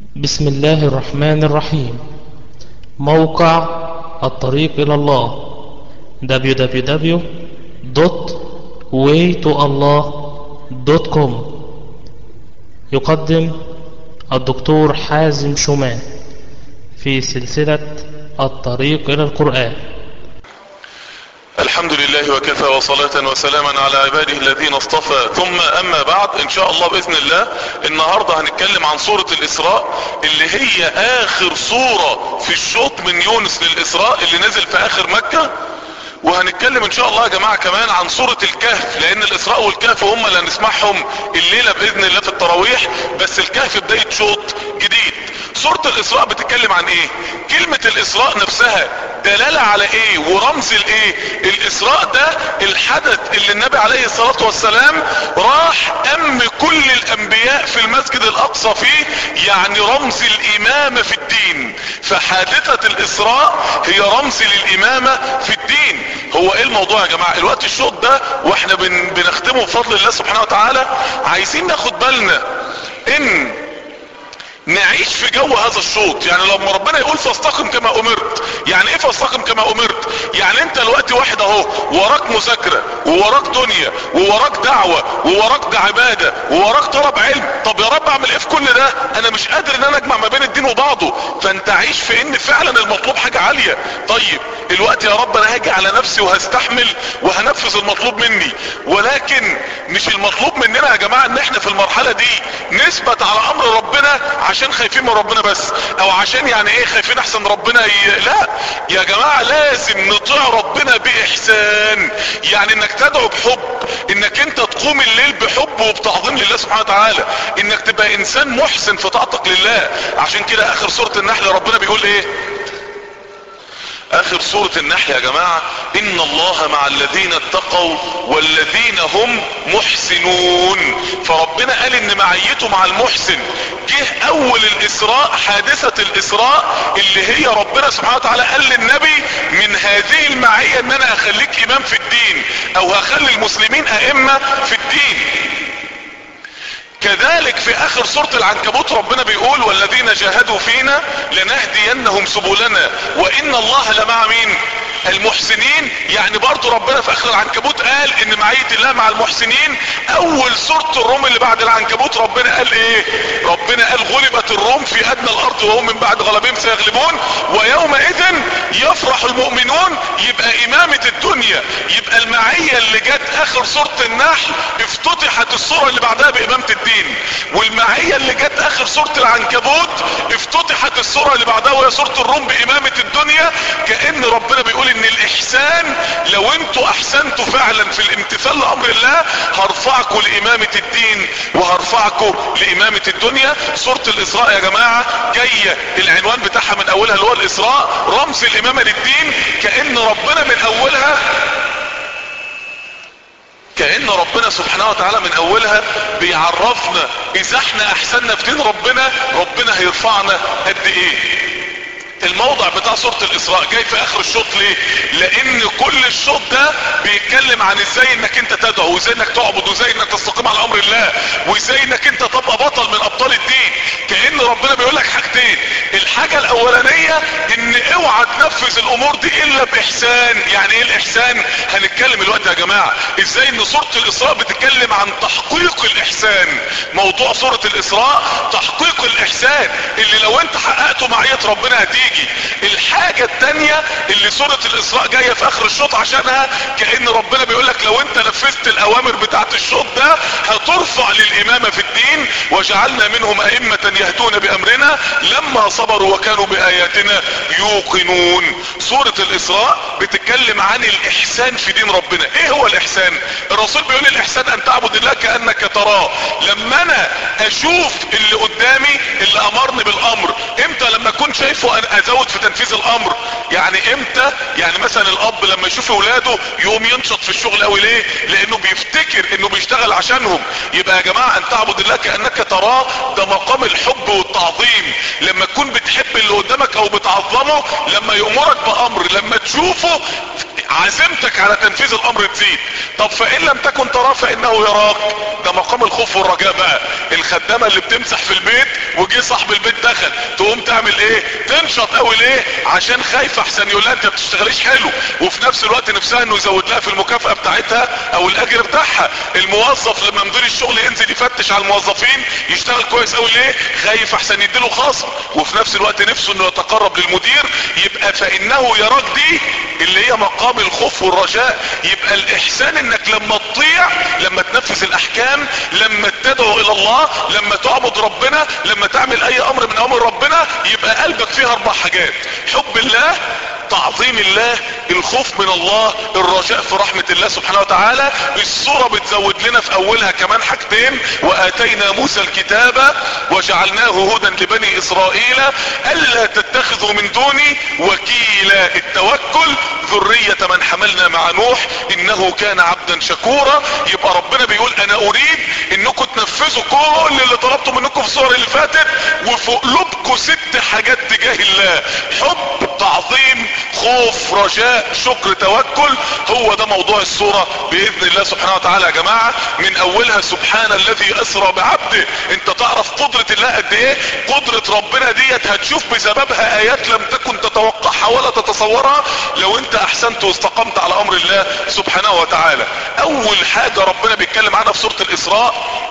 بسم الله الرحمن الرحيم موقع الطريق إلى الله www.waytoallah.com يقدم الدكتور حازم شومان في سلسلة الطريق إلى القرآن الحمد لله وكفى وصلاة وسلاما على عباده الذين اصطفى ثم اما بعد ان شاء الله باذن الله النهاردة هنتكلم عن سورة الاسراء اللي هي اخر سورة في الشوط من يونس للاسراء اللي نزل في اخر مكة وهنتكلم ان شاء الله يا جماعة كمان عن سورة الكهف لان الاسراء والكهف هم اللي هنسمعهم الليلة باذن الله في التراويح بس الكهف بداية شوط جديد سورة الاسراء بتتكلم عن ايه كلمة الاسراء نفسها دلالة على ايه ورمز الايه الاسراء ده الحدث اللي النبي عليه الصلاة والسلام راح ام كل الانبياء في المسجد الاقصى فيه يعني رمز الامامة في الدين فحادثة الاسراء هي رمز للامامة في الدين هو ايه الموضوع يا جماعة الوقت الشوط ده واحنا بن بنختمه بفضل الله سبحانه وتعالى عايزين ناخد بالنا ان نعيش في جو هذا الشوط يعني لما ربنا يقول فاستقم كما امرت يعني ايه فاستقم كما امرت يعني انت الوقت واحد اهو وراك مذاكرة ووراك دنيا ووراك دعوة ووراك عبادة ووراك طلب علم طب يا رب اعمل ايه في كل ده انا مش قادر ان انا اجمع ما بين الدين وبعضه فانت عيش في ان فعلا المطلوب حاجة عالية طيب الوقت يا رب انا هاجي على نفسي وهستحمل وهنفذ المطلوب مني ولكن مش المطلوب مننا يا جماعة ان احنا في المرحلة دي نثبت على امر ربنا عشان خايفين من ربنا بس او عشان يعني ايه خايفين احسن ربنا ي... لا يا جماعة لازم نطيع ربنا باحسان يعني انك تدعو بحب انك انت تقوم الليل بحب وبتعظيم لله سبحانه وتعالى انك تبقى انسان محسن في طاعتك لله عشان كده اخر سورة النحل ربنا بيقول ايه اخر سورة النحل يا جماعة ان الله مع الذين اتقوا والذين هم محسنون فربنا قال ان معيته مع المحسن جه اول الاسراء حادثة الاسراء اللي هي ربنا سبحانه وتعالى قال للنبي من هذه المعية ان انا اخليك امام في الدين او هخلي المسلمين ائمة في الدين كذلك في اخر سورة العنكبوت ربنا بيقول والذين جاهدوا فينا لنهدينهم سبلنا وان الله لمع مين المحسنين يعني برضو ربنا في اخر العنكبوت قال ان معية الله مع المحسنين اول سورة الروم اللي بعد العنكبوت ربنا قال ايه ربنا قال غلبت الروم في ادنى الارض وهم من بعد غلبهم سيغلبون ويومئذ يفرح المؤمنون يبقى امامة الدنيا يبقى المعية اللي جت اخر سورة النحل افتتحت السورة اللي بعدها بامامة الدين والمعية اللي جت اخر سورة العنكبوت افتتحت السورة اللي بعدها وهي سورة الروم بامامة الدنيا كأن ربنا بيقول ان الاحسان لو انتوا احسنتوا فعلا في الامتثال لامر الله هرفعكم لامامة الدين وهرفعكم لامامة الدنيا سورة الاسراء يا جماعة جاية العنوان بتاعها من اولها اللي هو الاسراء رمز الامامة للدين كأن ربنا من اولها كأن ربنا سبحانه وتعالى من اولها بيعرفنا اذا احنا احسننا في دين ربنا ربنا هيرفعنا قد ايه الموضع بتاع سورة الاسراء جاي في اخر الشوط ليه لان كل الشوط ده بيتكلم عن ازاي انك انت تدعو وازاي انك تعبد وازاي انك تستقيم على امر الله وازاي انك انت تبقى بطل من ابطال الدين كأن ربنا بيقول لك حاجتين الحاجة الاولانية ان اوعى تنفذ الامور دي الا باحسان يعني ايه الاحسان هنتكلم الوقت يا جماعة ازاي ان سورة الاسراء بتتكلم عن تحقيق الاحسان موضوع سورة الاسراء تحقيق الاحسان اللي لو انت حققته معية ربنا هتيجي تيجي الحاجة التانية اللي سورة الاسراء جاية في اخر الشوط عشانها كأن ربنا بيقول لك لو انت نفذت الاوامر بتاعت الشوط ده هترفع للامامة في الدين وجعلنا منهم ائمة يهدون بامرنا لما صبروا وكانوا باياتنا يوقنون سورة الاسراء بتتكلم عن الاحسان في دين ربنا ايه هو الاحسان الرسول بيقول الاحسان ان تعبد الله كأنك تراه لما انا اشوف اللي قدامي اللي امرني بالامر امتى لما اكون شايفه انا ازود في تنفيذ الامر يعني امتى يعني مثلا الاب لما يشوف اولاده يقوم ينشط في الشغل قوي ليه لانه بيفتكر انه بيشتغل عشانهم يبقى يا جماعة ان تعبد الله كأنك تراه ده مقام الحب والتعظيم لما تكون بتحب اللي قدامك او بتعظمه لما يأمرك بامر لما تشوفه عزيمتك على تنفيذ الامر تزيد طب فان لم تكن تراه فانه يراك ده مقام الخوف والرجاء بقى الخدامه اللي بتمسح في البيت وجي صاحب البيت دخل تقوم تعمل ايه تنشط قوي ليه عشان خايفه احسن يقول لها انت ما بتشتغليش حلو وفي نفس الوقت نفسها انه يزود لها في المكافاه بتاعتها او الاجر بتاعها الموظف لما مدير الشغل ينزل يفتش على الموظفين يشتغل كويس قوي ليه خايف احسن يديله خصم وفي نفس الوقت نفسه انه يتقرب للمدير يبقى فانه يراك دي اللي هي مقام الخوف والرجاء يبقى الاحسان انك لما تطيع لما تنفذ الاحكام لما تدعو الى الله لما تعبد ربنا لما تعمل اي امر من امر ربنا يبقى قلبك فيها اربع حاجات حب الله تعظيم الله الخوف من الله الرجاء في رحمة الله سبحانه وتعالى الصورة بتزود لنا في اولها كمان حاجتين واتينا موسى الكتاب وجعلناه هدى لبني اسرائيل الا تتخذوا من دوني وكيلا التوكل ذرية من حملنا مع نوح انه كان عبدا شكورا يبقى ربنا بيقول انا اريد انكم تنفذوا كل اللي طلبته منكم في الصور اللي فاتت وفي قلوبكم ست حاجات تجاه الله حب تعظيم خوف رجاء شكر توكل هو ده موضوع الصورة باذن الله سبحانه وتعالى يا جماعة من اولها سبحان الذي اسرى بعبده انت تعرف قدرة الله قد ايه قدرة ربنا ديت هتشوف بسببها ايات لم تكن تتوقعها ولا تتصورها لو انت احسنت واستقمت على امر الله سبحانه وتعالى اول حاجة ربنا بيتكلم عنها في سورة الاسراء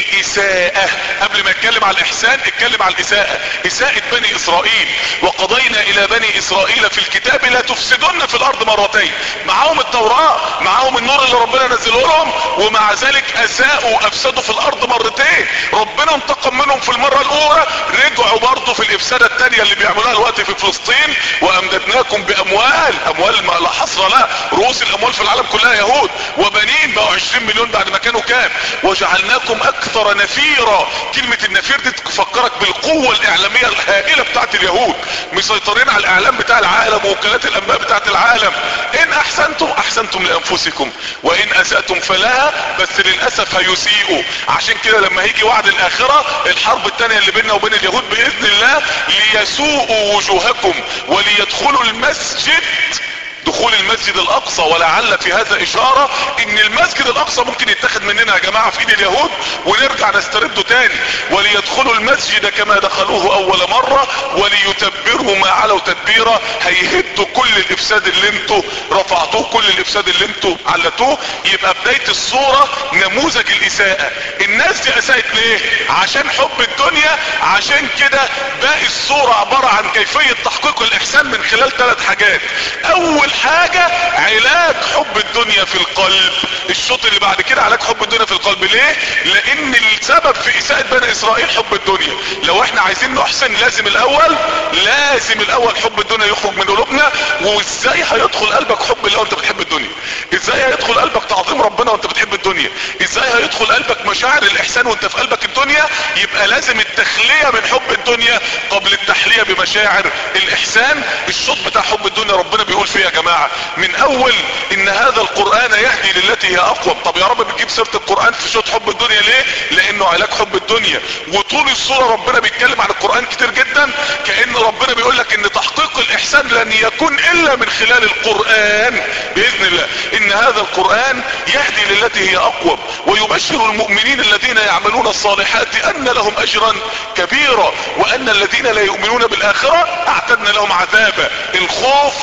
الاساءة قبل ما يتكلم على الاحسان اتكلم على الاساءة اساءة بني اسرائيل وقضينا الى بني اسرائيل في الكتاب لا تفسدن في الارض مرتين معاهم التوراة معاهم النور اللي ربنا نزله لهم ومع ذلك اساءوا افسدوا في الارض مرتين ربنا انتقم منهم في المرة الاولى رجعوا برضه في الافسادة التانية اللي بيعملوها الوقت في فلسطين وامددناكم باموال اموال ما لا حصر لها رؤوس الاموال في العالم كلها يهود وبنين بقوا 20 مليون بعد ما كانوا كام وجعلناكم اكثر نفيرا كلمة النفير دي تفكرك بالقوة الاعلامية الهائلة بتاعت اليهود مسيطرين على الاعلام بتاع العالم ووكالات الانباء بتاعت العالم ان احسنتم احسنتم لانفسكم وان اسأتم فلها بس للاسف هيسيئوا عشان كده لما هيجي وعد الاخرة الحرب التانية اللي بيننا وبين اليهود باذن الله ليسوءوا وجوهكم وليدخلوا المسجد دخول المسجد الاقصى ولعل في هذا اشارة ان المسجد الاقصى ممكن يتخذ مننا يا جماعة في ايد اليهود ونرجع نسترده تاني وليدخلوا المسجد كما دخلوه اول مرة وليتبروا ما علوا تدبيرا هيهدوا كل الافساد اللي انتوا رفعتوه كل الافساد اللي انتوا علتوه يبقى بداية الصورة نموذج الاساءة الناس دي اساءت ليه عشان حب الدنيا عشان كده باقي الصورة عبارة عن كيفية تحقيق الاحسان من خلال ثلاث حاجات اول حاجة علاج حب الدنيا في القلب الشوط اللي بعد كده علاج حب الدنيا في القلب ليه لان السبب في اساءة بني اسرائيل حب الدنيا لو احنا عايزين نحسن لازم الاول لازم الاول حب الدنيا يخرج من قلوبنا وازاي هيدخل قلبك حب الله وانت بتحب الدنيا ازاي هيدخل قلبك تعظيم ربنا وانت بتحب الدنيا ازاي هيدخل قلبك مشاعر الاحسان وانت في قلبك الدنيا يبقى لازم التخلية من حب الدنيا قبل التحلية بمشاعر الاحسان الشوط بتاع حب الدنيا ربنا بيقول فيه يا جماعة من اول ان هذا القرآن يهدي للتي هي اقوم طب يا رب بتجيب سيرة القرآن في شوط حب الدنيا ليه لانه علاج حب الدنيا وطول الصورة ربنا بيتكلم عن القرآن كتير جدا كأن ربنا بيقول لك ان تحقيق الاحسان لن يكون الا من خلال القرآن باذن الله ان هذا القرآن يهدي للتي هي اقوم ويبشر المؤمنين الذين يعملون الصالحات ان لهم اجرا كبيرا وان الذين لا يؤمنون بالاخرة اعتدنا لهم عذابا الخوف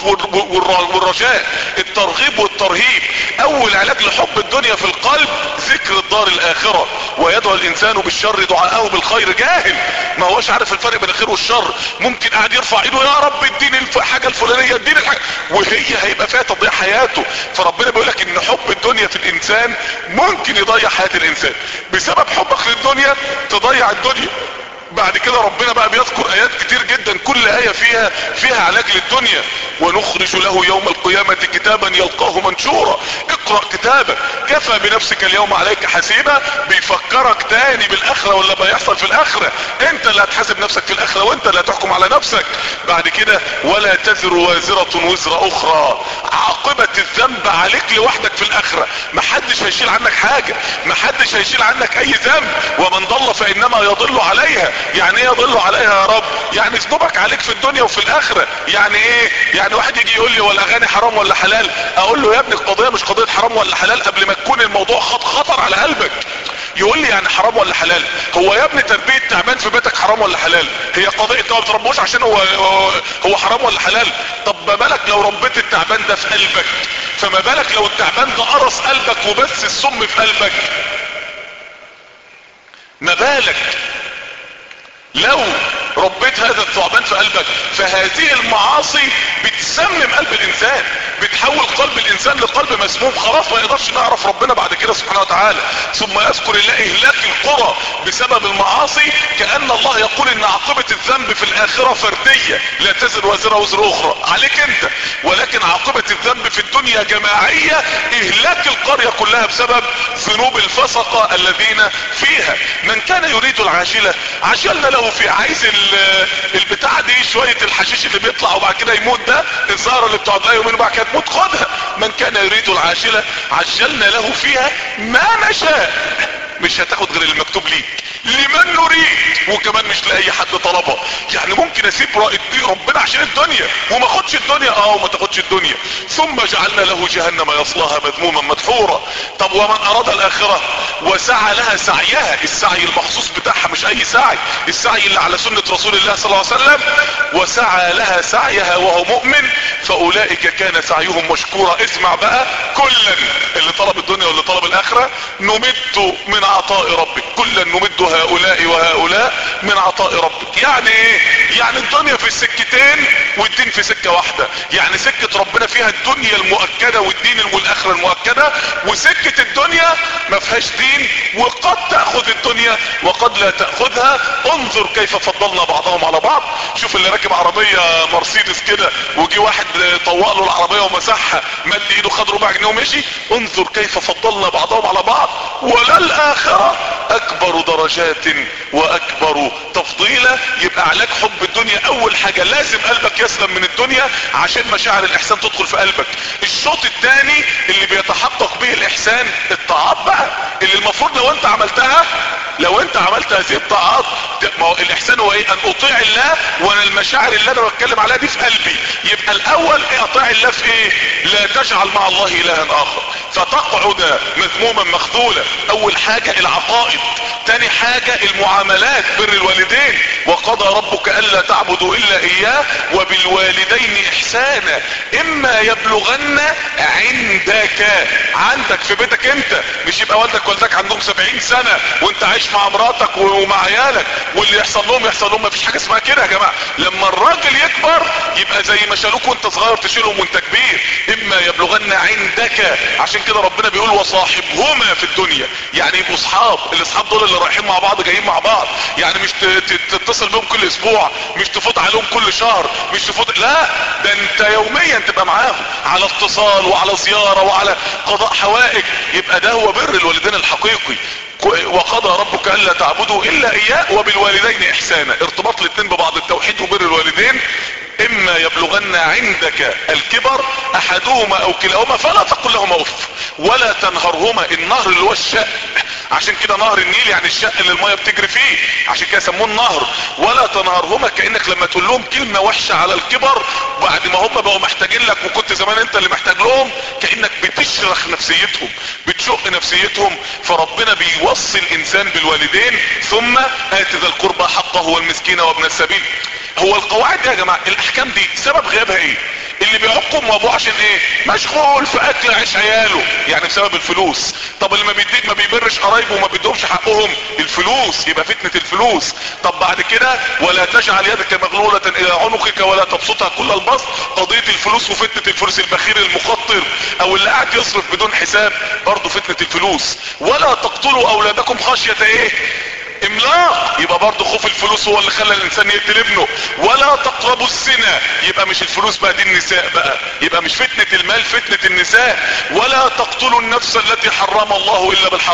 والرجاء الترغيب والترهيب اول علاج لحب الدنيا في القلب ذكر الدار الاخرة ويدعو الانسان بالشر دعاءه بالخير جاهل ما هوش عارف الفرق بين الخير والشر ممكن قاعد يرفع ايده يا رب اديني الحاجة الفلانية اديني الحاجة وهي هيبقى فيها تضيع حياته فربنا بيقول لك ان حب الدنيا في الانسان ممكن يضيع حياة الانسان بسبب حبك للدنيا تضيع الدنيا بعد كده ربنا بقى بيذكر ايات كتير جدا كل اية فيها فيها علاج للدنيا ونخرج له يوم القيامة كتابا يلقاه منشورا اقرأ كتابك كفى بنفسك اليوم عليك حسيبا بيفكرك تاني بالاخرة ولا بيحصل في الاخرة انت اللي هتحاسب نفسك في الاخرة وانت اللي هتحكم على نفسك بعد كده ولا تزر وازرة وزر اخرى عاقبة الذنب عليك لوحدك في الاخرة محدش هيشيل عنك حاجة محدش هيشيل عنك اي ذنب ومن ضل فانما يضل عليها يعني ايه يضل عليها يا رب يعني ذنوبك عليك في الدنيا وفي الاخرة يعني ايه يعني واحد يجي يقول لي هو الاغاني حرام ولا حلال اقول له يا ابني القضية مش قضية حرام ولا حلال قبل ما تكون الموضوع خطر على قلبك يقول لي يعني حرام ولا حلال هو يا ابني تربية تعبان في بيتك حرام ولا حلال هي قضية انت ما بتربوش عشان هو هو حرام ولا حلال طب ما بالك لو ربيت التعبان ده في قلبك فما بالك لو التعبان ده قرص قلبك وبس السم في قلبك ما بالك لو ربيت هذا الثعبان في قلبك فهذه المعاصي بتسمم قلب الانسان بتحول قلب الانسان لقلب مسموم خلاص ما يقدرش نعرف ربنا بعد كده سبحانه وتعالى ثم يذكر الله اهلاك القرى بسبب المعاصي كأن الله يقول ان عاقبة الذنب في الاخرة فردية لا تزر وزر وزر اخرى عليك انت ولكن عاقبة الذنب في الدنيا جماعية اهلاك القرية كلها بسبب ذنوب الفسقة الذين فيها من كان يريد العاجلة عجلنا له في عايز البتاع دي شوية الحشيش اللي بيطلع وبعد كده يموت ده الزهرة اللي بتقعد لها يومين وبعد كده تموت خدها من كان يريد العاجلة عجلنا له فيها ما نشاء مش هتاخد غير المكتوب ليك لمن نريد وكمان مش لاي حد طلبها يعني ممكن اسيب ربنا عشان الدنيا وما اخدش الدنيا اه وما تاخدش الدنيا ثم جعلنا له جهنم يصلاها مذموما مدحورا طب ومن اراد الاخرة وسعى لها سعيها السعي المخصوص بتاعها مش اي سعي السعي اللي على سنة رسول الله صلى الله عليه وسلم وسعى لها سعيها وهو مؤمن فاولئك كان سعيهم مشكورا اسمع بقى كلا اللي طلب الدنيا واللي طلب الاخرة نمد من عطاء ربك كلا نمد هؤلاء وهؤلاء من عطاء ربك يعني ايه يعني الدنيا في السكتين والدين في سكة واحدة يعني سكة ربنا فيها الدنيا المؤكدة والدين والاخرة المؤكدة وسكة الدنيا ما فيهاش دين وقد تأخذ الدنيا وقد لا تأخذها انظر كيف فضلنا بعضهم على بعض شوف اللي راكب عربية مرسيدس كده وجي واحد طوق له العربية ومسحها مد ايده خد ربع جنيه ومشي انظر كيف فضلنا بعضهم على بعض ولا الاخرة اكبر درجات واكبر تفضيلا يبقى علاج حب الدنيا اول حاجة لازم قلبك يسلم من الدنيا عشان مشاعر الاحسان تدخل في قلبك الشوط الثاني اللي بيتحقق به الاحسان الطاعات بقى اللي المفروض لو انت عملتها لو انت عملت هذه الطاعات ما هو الاحسان هو ايه ان اطيع الله وانا المشاعر اللي انا بتكلم عليها دي في قلبي يبقى الاول ايه اطيع الله في ايه لا تجعل مع الله الها اخر فتقعد مذموما مخذولا اول حاجة العقائد تاني حاجة المعاملات بر الوالدين وقضى ربك الا تعبدوا الا اياه وبالوالدين احسانا اما يبلغن عندك عندك في بيتك انت مش يبقى والدك والدك عندهم سبعين سنة وانت عايش مع مراتك ومع عيالك واللي يحصل لهم يحصل لهم مفيش حاجة اسمها كده يا جماعة لما الراجل يكبر يبقى زي ما شالوك وانت صغير تشيلهم وانت كبير اما يبلغن عندك عشان كده ربنا بيقول وصاحبهما في الدنيا يعني يبقوا اصحاب الاصحاب دول اللي رايحين مع بعض جايين مع بعض يعني مش تتصل بهم كل اسبوع مش تفوت عليهم كل شهر مش تفوت لا ده انت يوميا تبقى معاهم على اتصال وعلى زيارة وعلى قضاء حوائج يبقى ده هو بر الوالدين الحقيقي وقضى ربك الا تعبدوا الا اياه وبالوالدين احسانا ارتباط الاثنين ببعض التوحيد وبر الوالدين اما يبلغن عندك الكبر احدهما او كلاهما فلا تقل لهما اف ولا تنهرهما النهر اللي هو الشق عشان كده نهر النيل يعني الشق اللي المية بتجري فيه عشان كده سموه النهر ولا تنهرهما كأنك لما تقول لهم كلمة وحشة على الكبر بعد ما هم بقوا محتاجين لك وكنت زمان انت اللي محتاج لهم كأنك بتشرخ نفسيتهم بتشق نفسيتهم فربنا بيوصي الانسان بالوالدين ثم ات ذا القربى حقه والمسكين وابن السبيل هو القواعد دي يا جماعة الاحكام دي سبب غيابها ايه اللي بيعقم وابوه عشان ايه مشغول في اكل عيش عياله يعني بسبب الفلوس طب اللي ما بيديك ما بيبرش قرايبه وما بيدهمش حقهم الفلوس يبقى فتنة الفلوس طب بعد كده ولا تجعل يدك مغلولة الى عنقك ولا تبسطها كل البسط قضية الفلوس وفتنة الفلوس البخير المخطر او اللي قاعد يصرف بدون حساب برضه فتنة الفلوس ولا تقتلوا اولادكم خشية ايه املاق يبقى برضه خوف الفلوس هو اللي خلى الانسان يقتل ابنه ولا تقربوا الزنا يبقى مش الفلوس بقى دي النساء بقى يبقى مش فتنة المال فتنة النساء ولا تقتلوا النفس التي حرم الله الا بالحق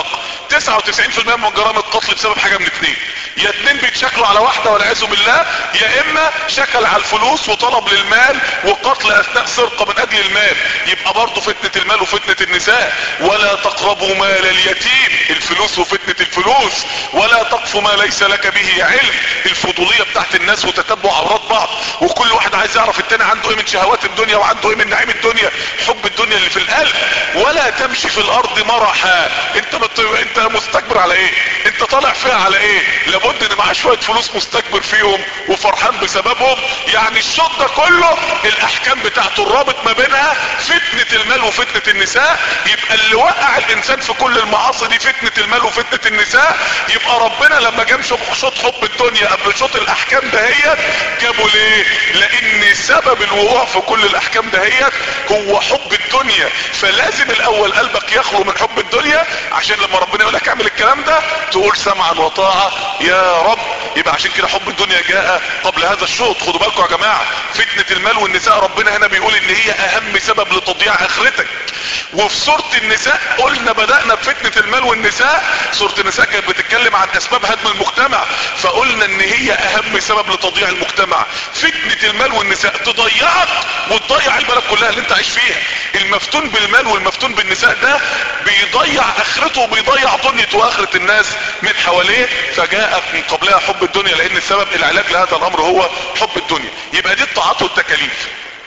99% من جرائم القتل بسبب حاجة من اتنين يا اتنين بيتشكلوا على واحدة والعياذ بالله يا اما شكل على الفلوس وطلب للمال وقتل اثناء سرقة من اجل المال يبقى برضه فتنة المال وفتنة النساء ولا تقربوا مال اليتيم الفلوس وفتنة الفلوس ولا تقف ما ليس لك به علم الفضولية بتاعت الناس وتتبع عورات بعض وكل واحد عايز يعرف التاني عنده ايه من شهوات الدنيا وعنده ايه من نعيم الدنيا حب الدنيا اللي في القلب ولا تمشي في الارض مرحا انت مت... انت مستكبر على ايه انت طالع فيها على ايه لابد ان معاه شوية فلوس مستكبر فيهم وفرحان بسببهم يعني الشوط ده كله الاحكام بتاعته الرابط ما بينها فتنة المال وفتنة النساء يبقى اللي وقع الانسان في كل المعاصي دي فتنة المال وفتنة النساء يبقى ربنا لما جاب شوط حب الدنيا قبل شوط الاحكام دهيت جابوا ليه لان سبب الوقوع في كل الاحكام دهيت هو حب الدنيا فلازم الاول قلبك يخلو من حب الدنيا عشان لما ربنا يقول لك اعمل الكلام ده تقول سمعا وطاعة يا رب يبقى عشان كده حب الدنيا جاء قبل هذا الشوط خدوا بالكم يا جماعة فتنة المال والنساء ربنا هنا بيقول ان هي اهم سبب لتضييع اخرتك وفي سورة النساء قلنا بدأنا بفتنة المال والنساء سورة النساء كانت بتتكلم عن اسباب هدم المجتمع فقلنا ان هي اهم سبب لتضييع المجتمع فتنة المال والنساء تضيعك وتضيع البلد كلها اللي انت عايش فيها المفتون بالمال والمفتون بالنساء ده بيضيع اخرته وبيضيع دنيته واخرة الناس من حواليه فجاء من قبلها حب الدنيا لان السبب العلاج لهذا الامر هو حب الدنيا يبقى دي الطاعات والتكاليف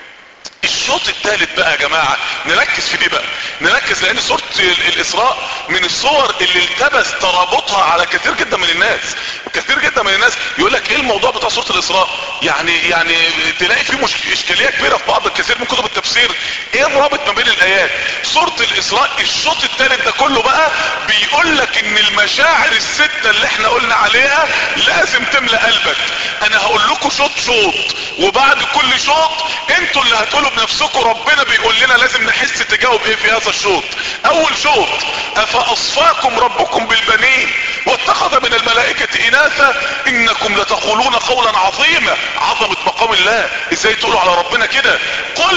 الشوط الثالث بقى يا جماعة نركز في دي بقى نركز لان سورة الاسراء من الصور اللي التبس ترابطها على كثير جدا من الناس كثير جدا من الناس يقول لك ايه الموضوع بتاع سورة الاسراء يعني يعني تلاقي فيه مش اشكالية كبيرة في بعض الكثير من كتب التفسير ايه الرابط ما بين الايات سورة الاسراء الشوط الثالث ده كله بقى بيقول لك ان المشاعر الستة اللي احنا قلنا عليها لازم تملى قلبك انا هقول لكم شوط شوط وبعد كل شوط انتوا اللي هتقولوا بنفسكم ربنا بيقول لنا لازم نحس تجاوب ايه في هذا الشوط اول شوط افاصفاكم ربكم بالبنين واتخذ من الملائكة اناثا انكم لتقولون قولا عظيما عظمة مقام الله ازاي تقولوا على ربنا كده قل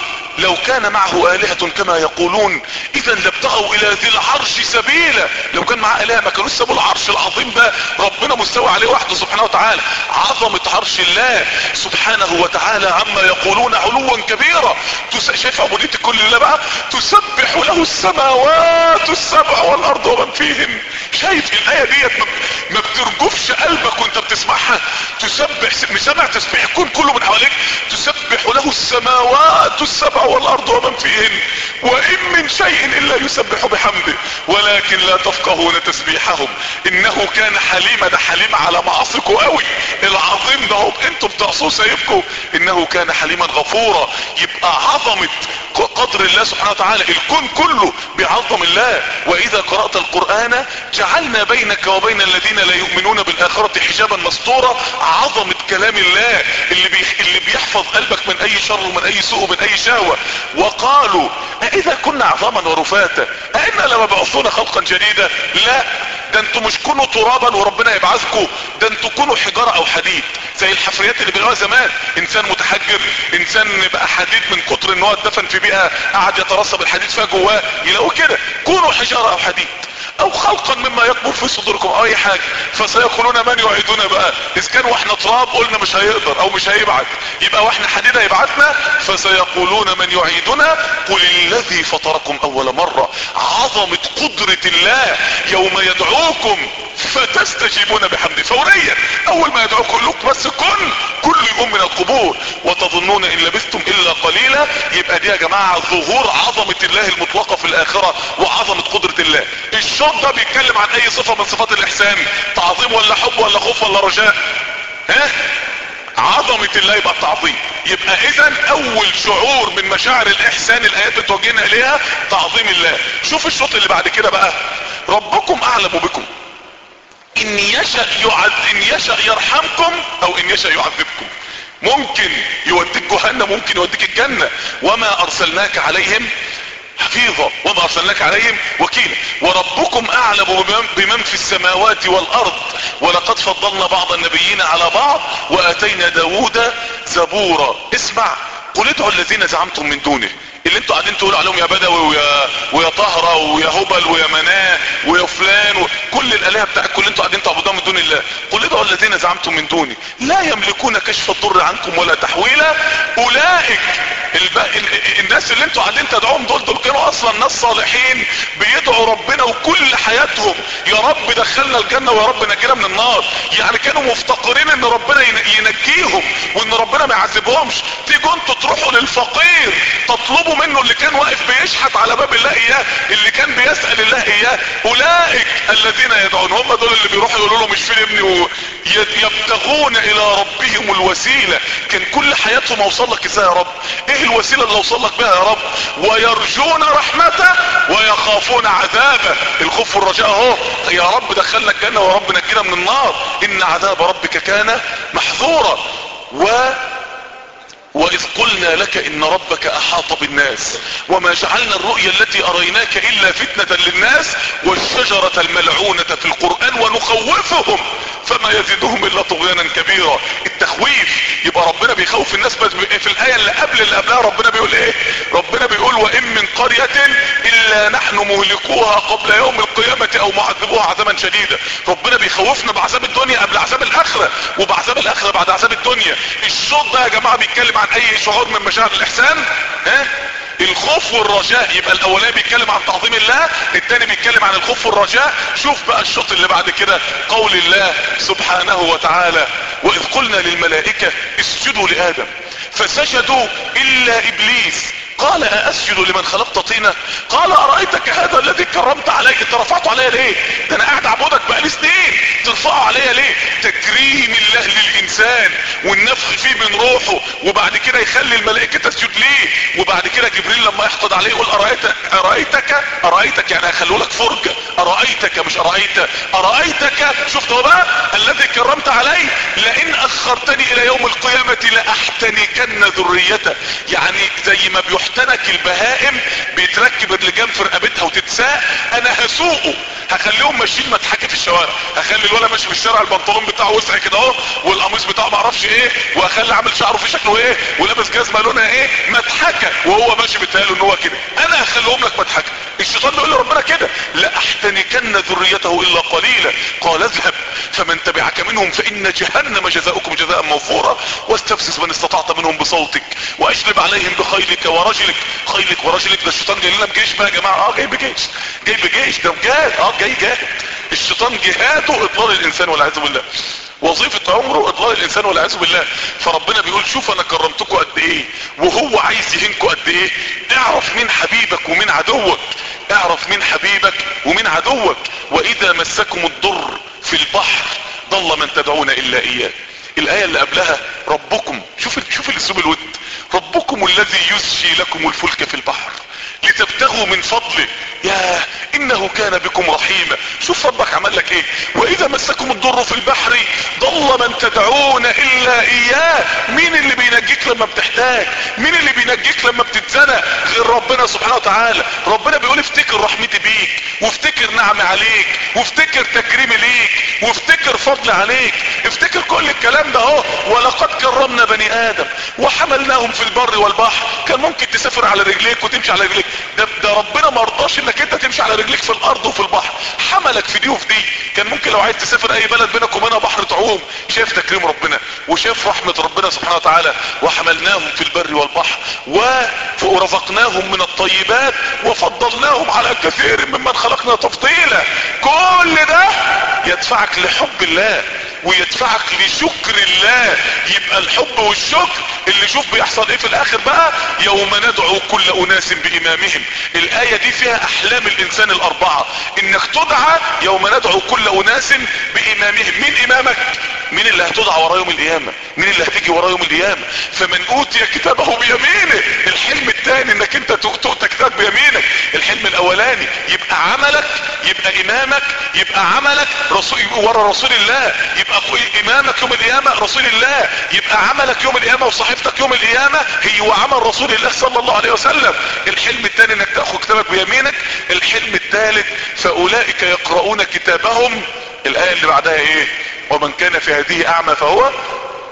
لو كان معه آلهة كما يقولون اذا لابتغوا الى ذي العرش سبيلا لو كان معاه آلهة ما كانوش سابوا العرش العظيم ده ربنا مستوى عليه وحده سبحانه وتعالى عظمة عرش الله سبحانه وتعالى عما يقولون علوا كبيرا شايف عبودية كل الله بقى تسبح له السماوات السبع والارض ومن فيهن شايف الاية ديت ما بترجفش قلبك وانت بتسمعها تسبح مش سامع تسبيح الكون كله من حواليك تسبح له السماوات السبع والارض ومن فيهن وان من شيء الا يسبح بحمده ولكن لا تفقهون تسبيحهم انه كان حليما ده حليم على معاصيكم قوي العظيم ده هو انتوا بتعصوه سايبكم انه كان حليما غفورا يبقى عظمة قدر الله سبحانه وتعالى الكون كله بيعظم الله واذا قرأت القرآن جعلنا بينك وبين الذين لا يؤمنون بالاخرة حجابا مستورا عظمة كلام الله اللي, بي... اللي بيحفظ قلبك من اي شر ومن اي سوء ومن اي شهوة وقالوا اذا كنا عظاما ورفاتا ائنا لمبعوثون خلقا جديدا لا ده انتوا مش كونوا ترابا وربنا يبعثكم ده انتوا كونوا حجارة او حديد زي الحفريات اللي بنقولها زمان انسان متحجر انسان بقى حديد من كتر ان هو اتدفن في بيئة قعد يترسب الحديد فيها جواه يلاقوا كده كونوا حجارة او حديد او خلقا مما يكبر في صدوركم او اي حاجة فسيقولون من يعيدنا بقى اذا كان واحنا تراب قلنا مش هيقدر او مش هيبعت يبقى واحنا حديد هيبعتنا فسيقولون من يعيدنا قل الذي فطركم اول مرة عظمة قدرة الله يوم يدعوكم فتستجيبون بحمده فوريا اول ما يدعوكم يقول لكم بس كن كل يوم من القبور وتظنون ان لبثتم الا قليلا يبقى دي يا جماعة ظهور عظمة الله المطلقة في الاخرة وعظمة قدرة الله الشوط ده بيتكلم عن اي صفة من صفات الاحسان تعظيم ولا حب ولا خوف ولا رجاء ها عظمة الله يبقى التعظيم يبقى اذا اول شعور من مشاعر الاحسان الايات بتوجهنا اليها تعظيم الله شوف الشوط اللي بعد كده بقى ربكم اعلم بكم ان يشأ يعد ان يشأ يرحمكم او ان يشأ يعذبكم ممكن يوديك جهنم ممكن يوديك الجنة وما ارسلناك عليهم حفيظا وما ارسلناك عليهم وكيلا وربكم اعلم بمن في السماوات والارض ولقد فضلنا بعض النبيين على بعض واتينا داود زبورا اسمع قل ادعوا الذين زعمتم من دونه اللي انتوا قاعدين تقولوا عليهم يا بدوي ويا ويا طهرة ويا هبل ويا مناه ويا فلان وكل الالهه بتاعتكم اللي انتوا قاعدين تعبدوها من دون الله قل ادعوا الذين زعمتم من دوني لا يملكون كشف الضر عنكم ولا تحويلا اولئك الب... الناس اللي انتوا قاعدين تدعوهم دول دول كانوا اصلا ناس صالحين بيدعوا ربنا وكل حياتهم يا رب دخلنا الجنه ويا رب نجينا من النار يعني كانوا مفتقرين ان ربنا ينجيهم وان ربنا ما يعذبهمش تيجوا انتوا تروحوا للفقير تطلبوا منه اللي كان واقف بيشحت على باب الله اياه اللي كان بيسأل الله اياه اولئك الذين يدعون هم دول اللي بيروحوا يقولوا له مش فين ابني يبتغون الى ربهم الوسيلة كان كل حياتهم اوصل لك ازاي يا رب ايه الوسيلة اللي اوصل لك بها يا رب ويرجون رحمته ويخافون عذابه الخوف والرجاء اهو يا رب دخلنا الجنة ويا رب نجينا من النار ان عذاب ربك كان محظورا و واذ قلنا لك ان ربك احاط بالناس وما جعلنا الرؤيا التي اريناك الا فتنة للناس والشجرة الملعونة في القرآن ونخوفهم فما يزيدهم الا طغيانا كبيرا التخويف يبقى ربنا بيخوف الناس بس في الاية اللي قبل اللي قبلها ربنا بيقول ايه ربنا بيقول وان من قرية الا نحن مهلكوها قبل يوم القيامة او معذبوها عذابا شديدا ربنا بيخوفنا بعذاب الدنيا قبل عذاب الاخرة وبعذاب الاخرة بعد عذاب الدنيا الصوت ده يا جماعة بيتكلم عن اي شعور من مشاعر الاحسان ها الخوف والرجاء يبقى الاولاني بيتكلم عن تعظيم الله الثاني بيتكلم عن الخوف والرجاء شوف بقى الشوط اللي بعد كده قول الله سبحانه وتعالى واذ قلنا للملائكة اسجدوا لادم فسجدوا الا ابليس قال أأسجد لمن خلقت طينا قال أرأيتك هذا الذي كرمت علي انت رفعته عليا ليه ده انا قاعد اعبدك بقالي سنين ترفعه عليا ليه تكريم الله للإنسان والنفخ فيه من روحه وبعد كده يخلي الملائكة تسجد ليه وبعد كده جبريل لما يحقد عليه يقول أرأيتك أرأيتك أرأيتك يعني هخلوا لك فرجة أرأيتك مش أرأيت أرأيتك شفت هو بقى الذي كرمت علي لئن أخرتني إلى يوم القيامة لأحتنكن ذريته يعني زي ما بيحتنك تحتنك البهائم بيتركب اللجام في رقبتها وتتساق انا هسوقه هخليهم ماشيين متحكي في الشوارع هخلي الولد ماشي في الشارع البنطلون بتاعه وسع كده اهو والقميص بتاعه معرفش ايه وهخلي عامل شعره في شكله ايه ولابس جزمه لونها ايه مضحكه وهو ماشي بيتهيأله ان هو كده انا هخليهم لك مضحكه الشيطان بيقول لربنا كده لاحتنكن ذريته الا قليلا قال اذهب فمن تبعك منهم فان جهنم جزاؤكم جزاء موفورا واستفزز من استطعت منهم بصوتك واجلب عليهم بخيلك ورجلك خيلك ورجلك ده الشيطان جاي لنا بجيش بقى يا جماعه اه جاي بجيش جاي بجيش ده بجاد اه جاي جاهد الشيطان جهاده اضلال الانسان والعياذ بالله وظيفة عمره اضلال الانسان والعياذ بالله فربنا بيقول شوف انا كرمتكم قد ايه وهو عايز يهينكم قد ايه اعرف مين حبيبك ومين عدوك اعرف مين حبيبك ومين عدوك واذا مسكم الضر في البحر ضل من تدعون الا اياه الايه اللي قبلها ربكم شوف شوف الاسلوب الود ربكم الذي يسجي لكم الفلك في البحر لتبتغوا من فضله يا انه كان بكم رحيما شوف ربك عمل لك ايه واذا مسكم الضر في البحر ضل من تدعون الا اياه مين اللي بينجيك لما بتحتاج مين اللي بينجيك لما بتتزنق غير ربنا سبحانه وتعالى ربنا بيقول افتكر رحمتي بيك وافتكر نعمي عليك وافتكر تكريمي ليك وافتكر فضلي عليك افتكر كل الكلام ده اهو ولقد كرمنا بني ادم وحملناهم في البر والبحر كان ممكن تسافر على رجليك وتمشي على رجليك ده, ده ربنا ما رضاش انك انت تمشي على رجليك في الارض وفي البحر حملك في دي وفي دي كان ممكن لو عايز تسافر اي بلد بينك وبينها بحر تعوم شايف تكريم ربنا وشاف رحمة ربنا سبحانه وتعالى وحملناهم في البر والبحر ورزقناهم من الطيبات وفضلناهم على كثير ممن خلقنا تفضيلا كل ده يدفعك لحب الله ويدفعك لشكر الله يبقى الحب والشكر اللي شوف بيحصل ايه في الاخر بقى يوم ندعو كل اناس بامامهم الاية دي فيها احلام الانسان الاربعة انك تدعى يوم ندعو كل اناس بامامهم مين امامك مين اللي هتدعى ورا يوم القيامة مين اللي هتيجي ورا يوم القيامة فمن اوتي كتابه بيمينه الحلم الثاني انك انت تؤتى كتاب بيمينك الحلم الاولاني يبقى عملك يبقى امامك يبقى عملك رسول ورا رسول الله يبقى امامك يوم القيامة رسول الله يبقى عملك يوم القيامة وصحيفتك يوم القيامة هي وعمل رسول الله صلى الله عليه وسلم الحلم الثاني انك تأخذ كتابك بيمينك الحلم الثالث فاولئك يقرؤون كتابهم الاية اللي بعدها ايه ومن كان في هذه اعمى فهو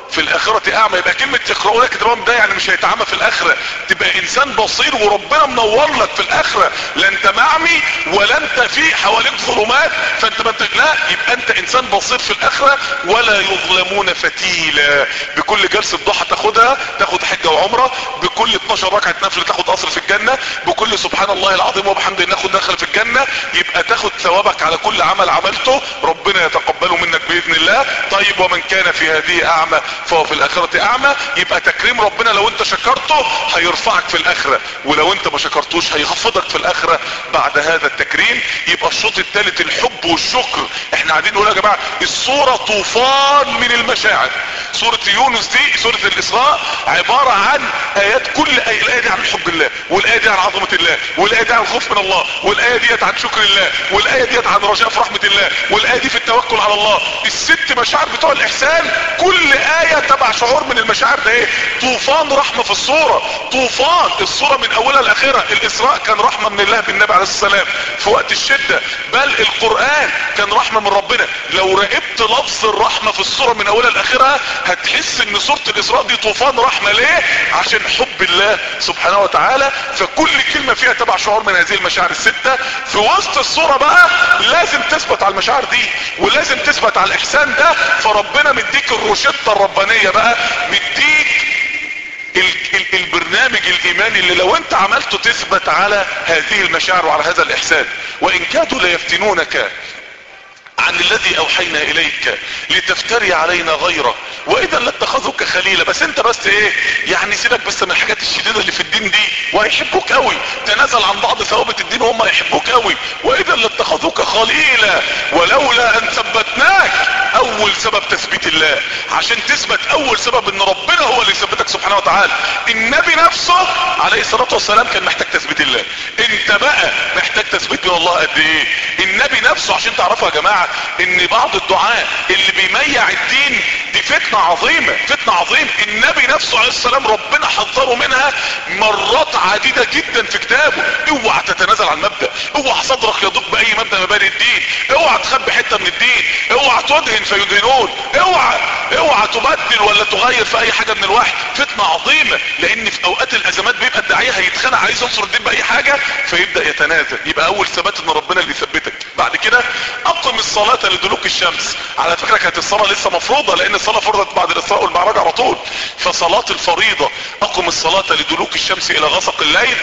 في الاخرة اعمى يبقى كلمة يقرؤون كتابهم ده يعني مش هيتعمى في الاخرة تبقى انسان بصير وربنا منور لك في الاخرة لا انت معمي ولا انت في حواليك ظلمات فانت ما انت لا يبقى انت انسان بصير في الاخرة ولا يظلمون فتيلا بكل جلسة ضحى تاخدها تاخد حجة وعمرة بكل 12 ركعة نفل تاخد قصر في الجنة بكل سبحان الله العظيم وبحمده ناخد دخل في الجنة يبقى تاخد ثوابك على كل عمل عملته ربنا يتقبله منك باذن الله طيب ومن كان في هذه اعمى فهو في الاخرة اعمى يبقى تكريم ربنا لو انت شكرته هيرفعك في الاخرة ولو انت ما شكرتوش هيخفضك في الاخرة بعد هذا التكريم يبقى الشوط الثالث الحب والشكر احنا قاعدين نقول يا جماعة الصورة طوفان من المشاعر سورة يونس دي سورة الاسراء عبارة عن ايات كل ايه الايه دي عن حب الله والايه دي عن عظمة الله والايه دي عن الخوف من الله والايه ديت عن شكر الله والايه ديت عن رجاء في رحمة الله والايه دي في التوكل على الله الست مشاعر بتوع الاحسان كل ايه تبع شعور من المشاعر ده ايه طوفان رحمة في الصورة طوفان الصورة من اولها لاخرها الاسراء كان رحمة من الله بالنبي عليه السلام في وقت الشدة بل القرآن كان رحمة من ربنا لو راقبت لفظ الرحمة في الصورة من اولها لاخرها هتحس ان سورة الاسراء دي طوفان رحمة ليه عشان حب الله سبحانه وتعالى فكل كلمة فيها تبع شعور من هذه المشاعر الستة في وسط الصورة بقى لازم تثبت على المشاعر دي ولازم تثبت على الاحسان ده فربنا مديك الروشتة الربانية بقى مديك ال ال البرنامج الايماني اللي لو انت عملته تثبت على هذه المشاعر وعلى هذا الاحسان وان كادوا ليفتنونك عن الذي اوحينا اليك لتفتري علينا غيره واذا لاتخذوك خليلا بس انت بس ايه يعني سيبك بس من الحاجات الشديده اللي في الدين دي وهيحبوك قوي تنازل عن بعض ثوابت الدين وهم يحبوك قوي واذا لاتخذوك خليلا ولولا ان ثبتناك اول سبب تثبيت الله عشان تثبت اول سبب ان ربنا هو اللي يثبتك سبحانه وتعالى النبي نفسه عليه الصلاه والسلام كان محتاج تثبيت الله انت بقى محتاج تثبيت من الله قد ايه النبي نفسه عشان تعرفوا يا جماعه ان بعض الدعاء اللي بيميع الدين دي فتنة عظيمة فتنة عظيمة النبي نفسه عليه السلام ربنا حذره منها مرات عديدة جدا في كتابه اوعى تتنازل عن مبدأ اوعى صدرك يضيق باي مبدأ مبادئ الدين اوعى تخبي حتة من الدين اوعى تدهن فيدهنون اوعى اوعى تبدل ولا تغير في اي حاجة من الوحي فتنة عظيمة لان في اوقات الازمات بيبقى الداعية هيتخانق عايز ينصر الدين باي حاجة فيبدأ يتنازل يبقى اول ثبات ان ربنا اللي يثبتك بعد كده اقم الصلاة لدلوك الشمس على فكرة كانت الصلاة لسه مفروضة لان الصلاة فرضت بعد الاسراء والمعراج على طول فصلاة الفريضة اقم الصلاة لدلوك الشمس الى غسق الليل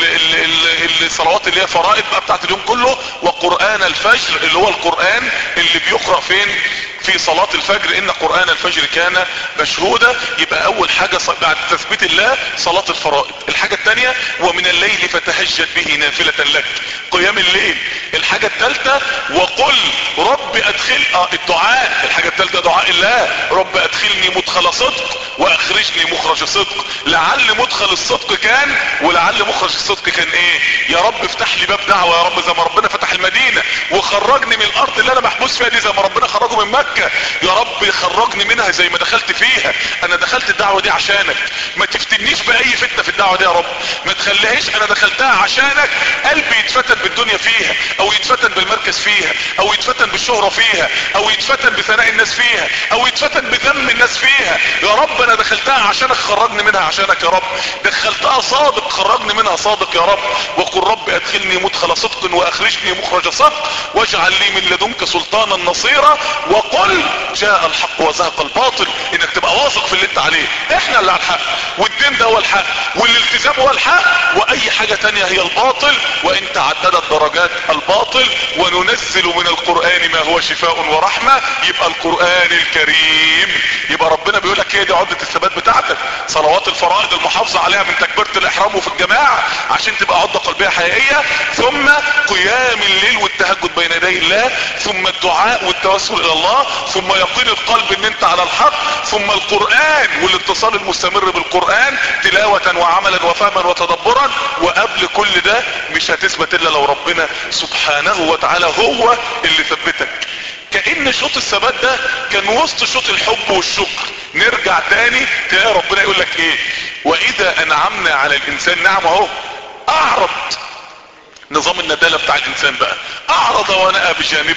الصلوات اللي هي فرائض بقى بتاعت اليوم كله وقرآن الفجر اللي هو القرآن اللي بيقرأ فين في صلاة الفجر ان قرآن الفجر كان مشهودا يبقى اول حاجة بعد تثبيت الله صلاة الفرائض الحاجة التانية ومن الليل فتهجد به نافلة لك قيام الليل الحاجة التالتة وقل رب ادخل اه الدعاء الحاجة التالتة دعاء الله رب ادخلني مدخل صدق واخرجني مخرج صدق لعل مدخل الصدق كان ولعل مخرج الصدق كان ايه يا رب افتح لي باب دعوة يا رب زي ما ربنا فتح المدينة وخرجني من الارض اللي انا محبوس فيها دي زي ما ربنا خرجه من مكة يا رب خرجني منها زي ما دخلت فيها انا دخلت الدعوة دي عشانك ما تفتنيش باي فتنة في الدعوة دي يا رب ما تخليهاش انا دخلتها عشانك قلبي يتفتن بالدنيا فيها او يتفتن بالمركز فيها او يتفتن بالشهرة فيها او يتفتن بثناء الناس فيها او يتفتن بذم الناس فيها يا رب انا دخلتها عشانك خرجني منها عشانك يا رب دخلتها صادق خرجني منها صادق يا رب وقل رب ادخلني مدخل صدق واخرجني مخرج صدق واجعل لي من لدنك سلطانا نصيرا وقل جاء الحق وزهق الباطل انك تبقى واثق في اللي انت عليه احنا اللي على الحق والدين ده هو الحق والالتزام هو الحق واي حاجة تانية هي الباطل وان تعددت درجات الباطل وننزل من القرآن ما هو شفاء ورحمة يبقى القرآن الكريم يبقى ربنا بيقول لك هي دي عدة الثبات بتاعتك صلوات الفرائض المحافظة عليها من تكبيرة الاحرام وفي الجماعة عشان تبقى عدة قلبية حقيقية ثم قيام الليل والتهجد بين يدي الله ثم الدعاء والتوسل الى الله ثم يقين القلب ان انت على الحق ثم القرآن والاتصال المستمر بالقرآن تلاوة وعملا وفهما وتدبرا وقبل كل ده مش هتثبت الا لو ربنا سبحانه وتعالى هو اللي ثبتك كأن شوط الثبات ده كان وسط شوط الحب والشكر نرجع تاني تلاقي ربنا يقول لك ايه واذا انعمنا على الانسان نعم اهو اعرض نظام الندالة بتاع الانسان بقى اعرض ونأى بجانبه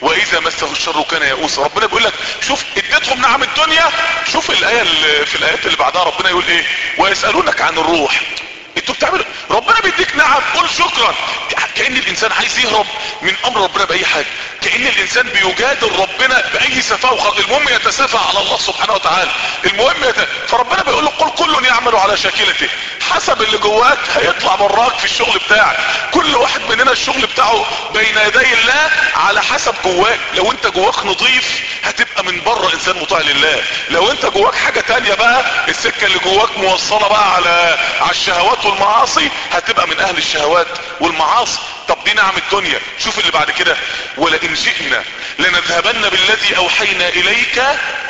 واذا مسه الشر كان يئوسا ربنا بيقول لك شوف اديتهم نعم الدنيا شوف الايه اللي في الايات اللي بعدها ربنا يقول ايه ويسالونك عن الروح انتوا بتعملوا ربنا بيديك نعم قول شكرا كأن الانسان عايز يهرب من امر ربنا باي حاجة كأن الانسان بيجادل ربنا باي سفاه وخلق المهم يتسافى على الله سبحانه وتعالى المهم يت... فربنا بيقول له قل كل يعمل على شاكلته حسب اللي جواك هيطلع براك في الشغل بتاعك كل واحد مننا الشغل بتاعه بين يدي الله على حسب جواك لو انت جواك نظيف هتبقى من بره انسان مطيع لله لو انت جواك حاجة تانية بقى السكة اللي جواك موصلة بقى على على الشهوات والمعاصي هتبقى من اهل الشهوات والمعاصي طب دي نعم الدنيا شوف اللي بعد كده ولئن شئنا لنذهبن بالذي اوحينا اليك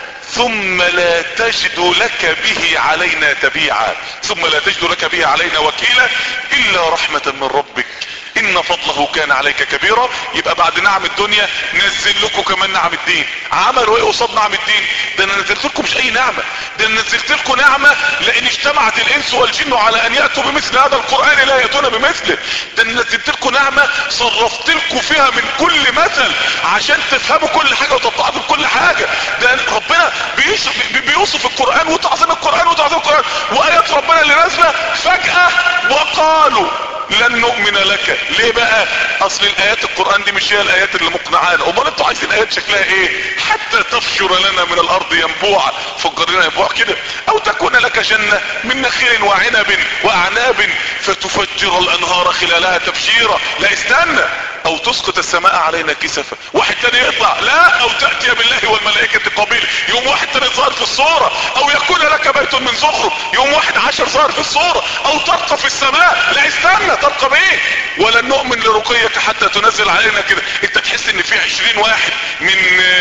ثم لا تجد لك به علينا تبيعا ثم لا تجد لك به علينا وكيلا الا رحمة من ربك ان فضله كان عليك كبيرا يبقى بعد نعم الدنيا نزل لكم كمان نعم الدين عملوا ايه قصاد نعم الدين ده انا نزلت لكم مش اي نعمة ده انا نزلت لكم نعمة لان اجتمعت الانس والجن على ان يأتوا بمثل هذا القرآن لا يأتون بمثله ده انا نزلت لكم نعمة صرفت لكم فيها من كل مثل عشان تفهموا كل حاجة وتتعظوا كل حاجة ده ربنا بيوصف, بيوصف القرآن وتعظيم القرآن وتعظيم القرآن وايات ربنا اللي نازله فجأة وقالوا لن نؤمن لك ليه بقى اصل الايات القرآن دي مش هي الايات اللي مقنعانا امال انتوا عايزين ايات شكلها ايه حتى تفجر لنا من الارض ينبوعا فجر لنا ينبوع كده او تكون لك جنة من نخيل وعنب واعناب فتفجر الانهار خلالها تفجيرا لا استنى او تسقط السماء علينا كسفا واحد تاني يطلع لا او تأتي بالله والملائكة قبيل يوم واحد تاني ظهر في الصورة او يكون لك بيت من زخرف يوم واحد عشر ظهر في الصورة او ترقى في السماء لا استنى ترقى بايه ولن نؤمن لرقيك حتى تنزل علينا كده انت تحس ان في عشرين واحد من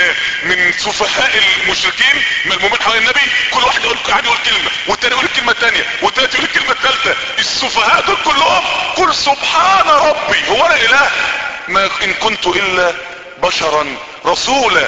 من سفهاء المشركين ملمومين حوالين النبي كل واحد يقول قاعد يقول كلمة والتاني يقول الكلمة التانية والتالت يقول الكلمة التالتة السفهاء دول كلهم قل سبحان ربي هو انا اله ما ان كنت الا بشرا رسولا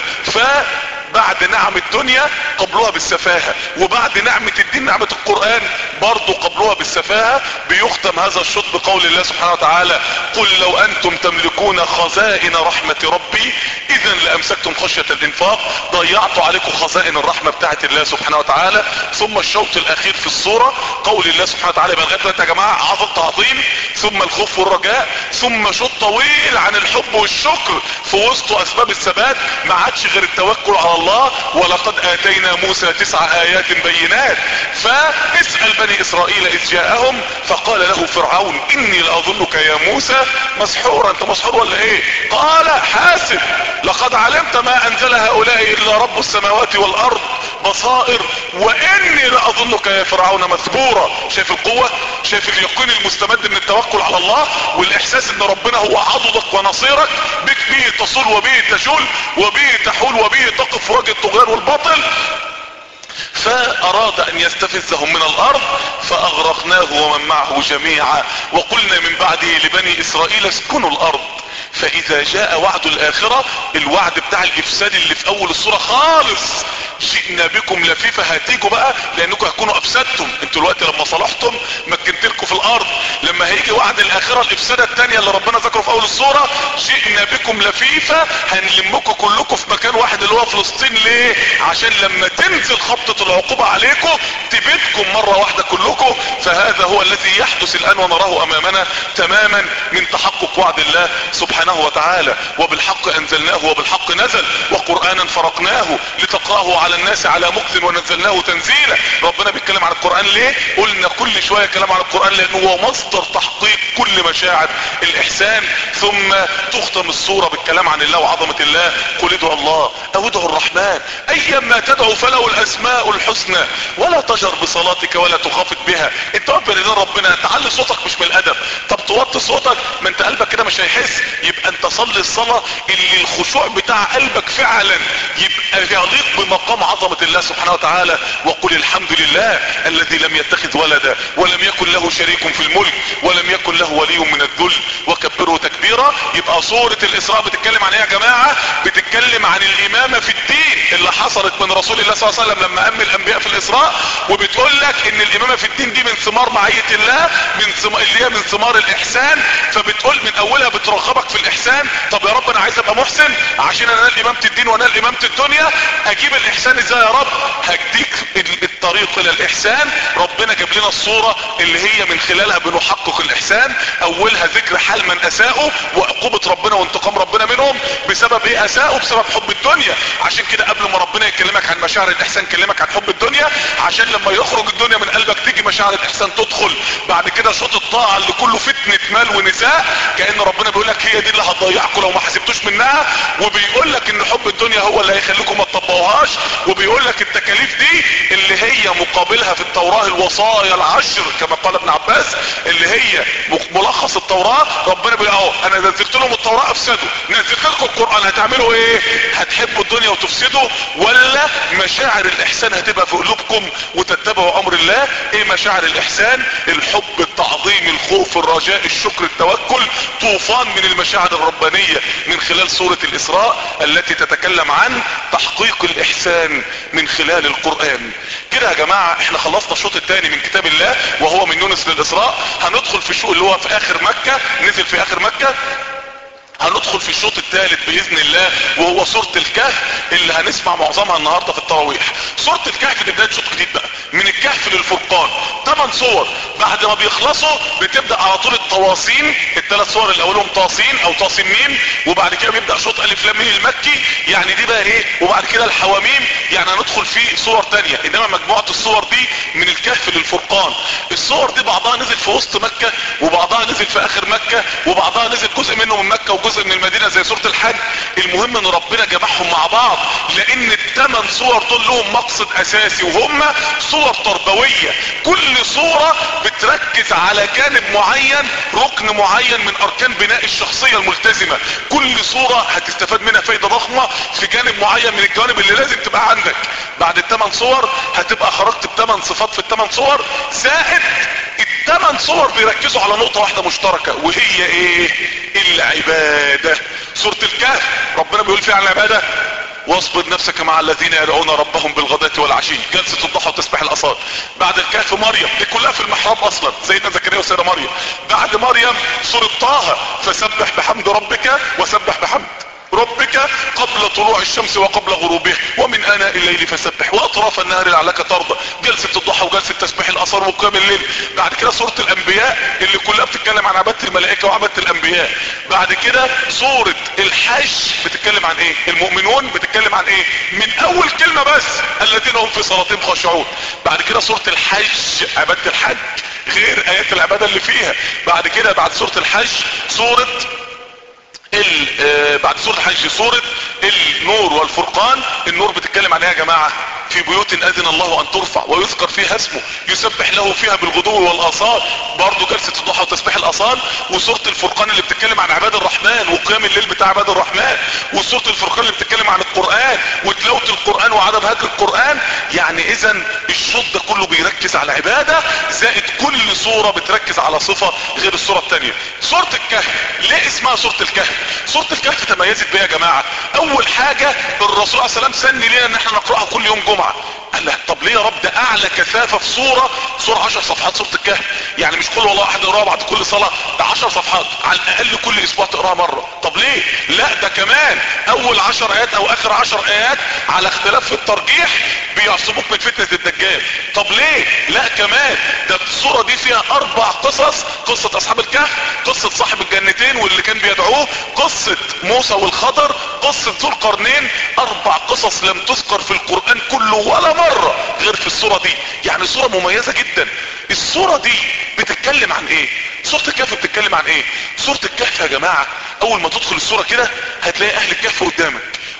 فبعد نعم الدنيا قبلوها بالسفاهة وبعد نعمة الدين نعمة القرآن برضو قبلوها بالسفاهة بيختم هذا الشوط بقول الله سبحانه وتعالى قل لو انتم تملكون خزائن رحمة ربي اذا لامسكتم خشية الانفاق ضيعتوا عليكم خزائن الرحمة بتاعت الله سبحانه وتعالى ثم الشوط الاخير في الصورة قول الله سبحانه وتعالى يبقى لغايه دلوقتي يا جماعة عظم تعظيم ثم الخوف والرجاء ثم شوط طويل عن الحب والشكر في وسطه اسباب الثبات ما عادش غير التوكل على الله ولقد اتينا موسى تسع ايات بينات فاسأل بني اسرائيل اذ جاءهم فقال له فرعون اني لاظنك يا موسى مسحورا انت مسحور ولا ايه قال حاسب لقد علمت ما انزل هؤلاء الا رب السماوات والارض بصائر واني لاظنك يا فرعون مثبورا شايف القوة شايف اليقين المستمد من التوكل على الله والاحساس ان ربنا هو عضدك ونصيرك بك به تصول وبه تجول وبه تحول وبه تقف وجه الطغيان والباطل فاراد ان يستفزهم من الارض فاغرقناه ومن معه جميعا وقلنا من بعده لبني اسرائيل اسكنوا الارض فاذا جاء وعد الاخرة الوعد بتاع الافساد اللي في اول الصورة خالص جئنا بكم لفيفة هتيجوا بقى لانكم هتكونوا افسدتم انتوا الوقت لما صلحتم مكنت لكم في الارض لما هيجي وعد الاخرة الافسادة التانية اللي ربنا ذكره في اول الصورة جئنا بكم لفيفة هنلمكم كلكم في مكان واحد اللي هو فلسطين ليه عشان لما تنزل خبطة العقوبة عليكم تبيدكم مرة واحدة كلكم فهذا هو الذي يحدث الان ونراه امامنا تماما من تحقق وعد الله سبحانه وتعالى وبالحق انزلناه وبالحق نزل وقرآنا فرقناه لتقراه على الناس على مكث ونزلناه تنزيلا ربنا بيتكلم عن القرآن ليه قلنا كل شوية كلام عن القرآن لانه هو مصدر تحقيق كل مشاعر الاحسان ثم تختم الصورة بالكلام عن الله وعظمة الله قل ادعوا الله او ادعوا الرحمن ايما تدعو فله الاسماء الحسنى ولا تجر بصلاتك ولا تخافت بها انت واقف بين ربنا تعلي صوتك مش من الادب طب توطي صوتك ما انت قلبك كده مش هيحس يبقى انت صلي الصلاة اللي الخشوع بتاع قلبك فعلا يبقى يليق بمقام عظمة الله سبحانه وتعالى وقل الحمد لله الذي لم يتخذ ولدا ولم يكن له شريك في الملك ولم يكن له ولي من الذل وكبر وكبر وتكبيرة يبقى سورة الاسراء بتتكلم عن ايه يا جماعة بتتكلم عن الامامة في الدين اللي حصلت من رسول الله صلى الله عليه وسلم لما ام الانبياء في الاسراء وبتقول لك ان الامامة في الدين دي من ثمار معية الله من ثمار اللي هي من ثمار الاحسان فبتقول من اولها بترغبك في الاحسان طب يا رب انا عايز ابقى محسن عشان انا امامة الدين وانا امامة الدنيا اجيب الاحسان ازاي يا رب هديك الطريق الى الاحسان ربنا جاب لنا الصورة اللي هي من خلالها بنحقق الاحسان اولها ذكر حال من اساءوا وعقوبة ربنا وانتقام ربنا منهم بسبب ايه اساءوا بسبب حب الدنيا عشان كده قبل ما ربنا يكلمك عن مشاعر الاحسان كلمك عن حب الدنيا عشان لما يخرج الدنيا من قلبك تيجي مشاعر الاحسان تدخل بعد كده شوط الطاعة اللي كله فتنة مال ونساء كأن ربنا بيقول لك هي دي اللي هتضيعكم لو ما حسبتوش منها وبيقول لك ان حب الدنيا هو اللي هيخليكم ما تطبقوهاش وبيقول لك التكاليف دي اللي هي مقابلها في التوراة الوصايا العشر كما قال ابن عباس اللي هي ملخص التوراة ربنا بيقول اهو انا نزلت لهم التوراة افسدوا نزلت لكم القرآن هتعملوا ايه هتحبوا الدنيا وتفسدوا ولا مشاعر الاحسان هتبقى في قلوبكم وتتبعوا امر الله ايه مشاعر الاحسان الحب التعظيم الخوف الرجاء الشكر التوكل طوفان من المشاعر الربانية من خلال سورة الاسراء التي تتكلم عن تحقيق الاحسان من خلال القرآن كده يا جماعة احنا خلصنا الشوط الثاني من كتاب الله وهو من يونس للاسراء هندخل في الشوط اللي هو في اخر مكة نزل في اخر مكة هندخل في الشوط الثالث باذن الله وهو سورة الكهف اللي هنسمع معظمها النهاردة في التراويح سورة الكهف دي بداية شوط جديد بقى من الكهف للفرقان 8 صور بعد ما بيخلصوا بتبدأ على طول الطواسين الثلاث صور اللي اولهم طاسين او طاسمين وبعد كده بيبدأ شوط الف لام المكي يعني دي بقى ايه وبعد كده الحواميم يعني هندخل في صور تانية انما مجموعة الصور دي من الكهف للفرقان الصور دي بعضها نزل في وسط مكة وبعضها نزل في اخر مكة وبعضها نزل جزء منه من مكة وجزء من المدينة زي سورة الحج المهم ان ربنا جمعهم مع بعض لان الثمان صور دول لهم مقصد اساسي وهم صور تربوية كل صورة بتركز على جانب معين ركن معين من اركان بناء الشخصية الملتزمة كل صورة هتستفاد منها فايدة ضخمة في جانب معين من الجوانب اللي لازم تبقى عندك بعد الثمان صور هتبقى خرجت بثمان صفات في الثمان صور زائد الثمان صور بيركزوا على نقطة واحدة مشتركة وهي ايه العبادة سورة الكهف ربنا بيقول فيها عن العبادة واصبر نفسك مع الذين يدعون ربهم بالغداة والعشي جلسة الضحى وتسبح الاصال بعد الكهف مريم دي كلها في المحراب اصلا سيدنا زكريا وسيدة مريم بعد مريم سورة طه فسبح بحمد ربك وسبح بحمد ربك قبل طلوع الشمس وقبل غروبها ومن اناء الليل فسبح واطراف النهار لعلك ترضى جلسة الضحى وجلسة تسبيح الاثار وقيام الليل بعد كده سورة الانبياء اللي كلها بتتكلم عن عبادة الملائكة وعبادة الانبياء بعد كده سورة الحج بتتكلم عن ايه المؤمنون بتتكلم عن ايه من اول كلمة بس الذين هم في صلاتهم خاشعون بعد كده سورة الحج عبادة الحج غير ايات العبادة اللي فيها بعد كده بعد سورة الحج سورة بعد سورة الحج سورة النور والفرقان النور بتتكلم عن ايه يا جماعة في بيوت اذن الله ان ترفع ويذكر فيها اسمه يسبح له فيها بالغدو والاصال برضو جلسة الضحى وتسبيح الاصال وسورة الفرقان اللي بتتكلم عن عباد الرحمن وقيام الليل بتاع عباد الرحمن وسورة الفرقان اللي بتتكلم عن القرآن وتلاوة القرآن وعدم هجر القرآن يعني اذا الشوط ده كله بيركز على عبادة زائد كل صورة بتركز على صفة غير الصورة التانية سورة الكهف ليه اسمها سورة الكهف سورة الكهف تميزت بيها يا جماعة اول حاجة الرسول عليه السلام سن لنا ان احنا نقرأها كل يوم جمعة قال لك طب ليه يا رب ده اعلى كثافة في صورة صورة 10 صفحات سورة الكهف يعني مش كل والله احد يقراها بعد كل صلاة ده 10 صفحات على الاقل كل اسبوع تقراها مرة طب ليه لا ده كمان اول 10 ايات او اخر 10 ايات على اختلاف في الترجيح بيعصبوك من فتنة الدجال طب ليه لا كمان ده الصورة دي فيها اربع قصص قصة اصحاب الكهف قصة صاحب الجنتين واللي كان بيدعوه قصة موسى والخضر قصة ذو القرنين اربع قصص لم تذكر في القرآن كله ولا مرة غير في الصورة دي يعني صورة مميزة جدا الصورة دي بتتكلم عن ايه سورة الكهف بتتكلم عن ايه سورة الكهف يا جماعة اول ما تدخل الصورة كده هتلاقي اهل الكهف قدامك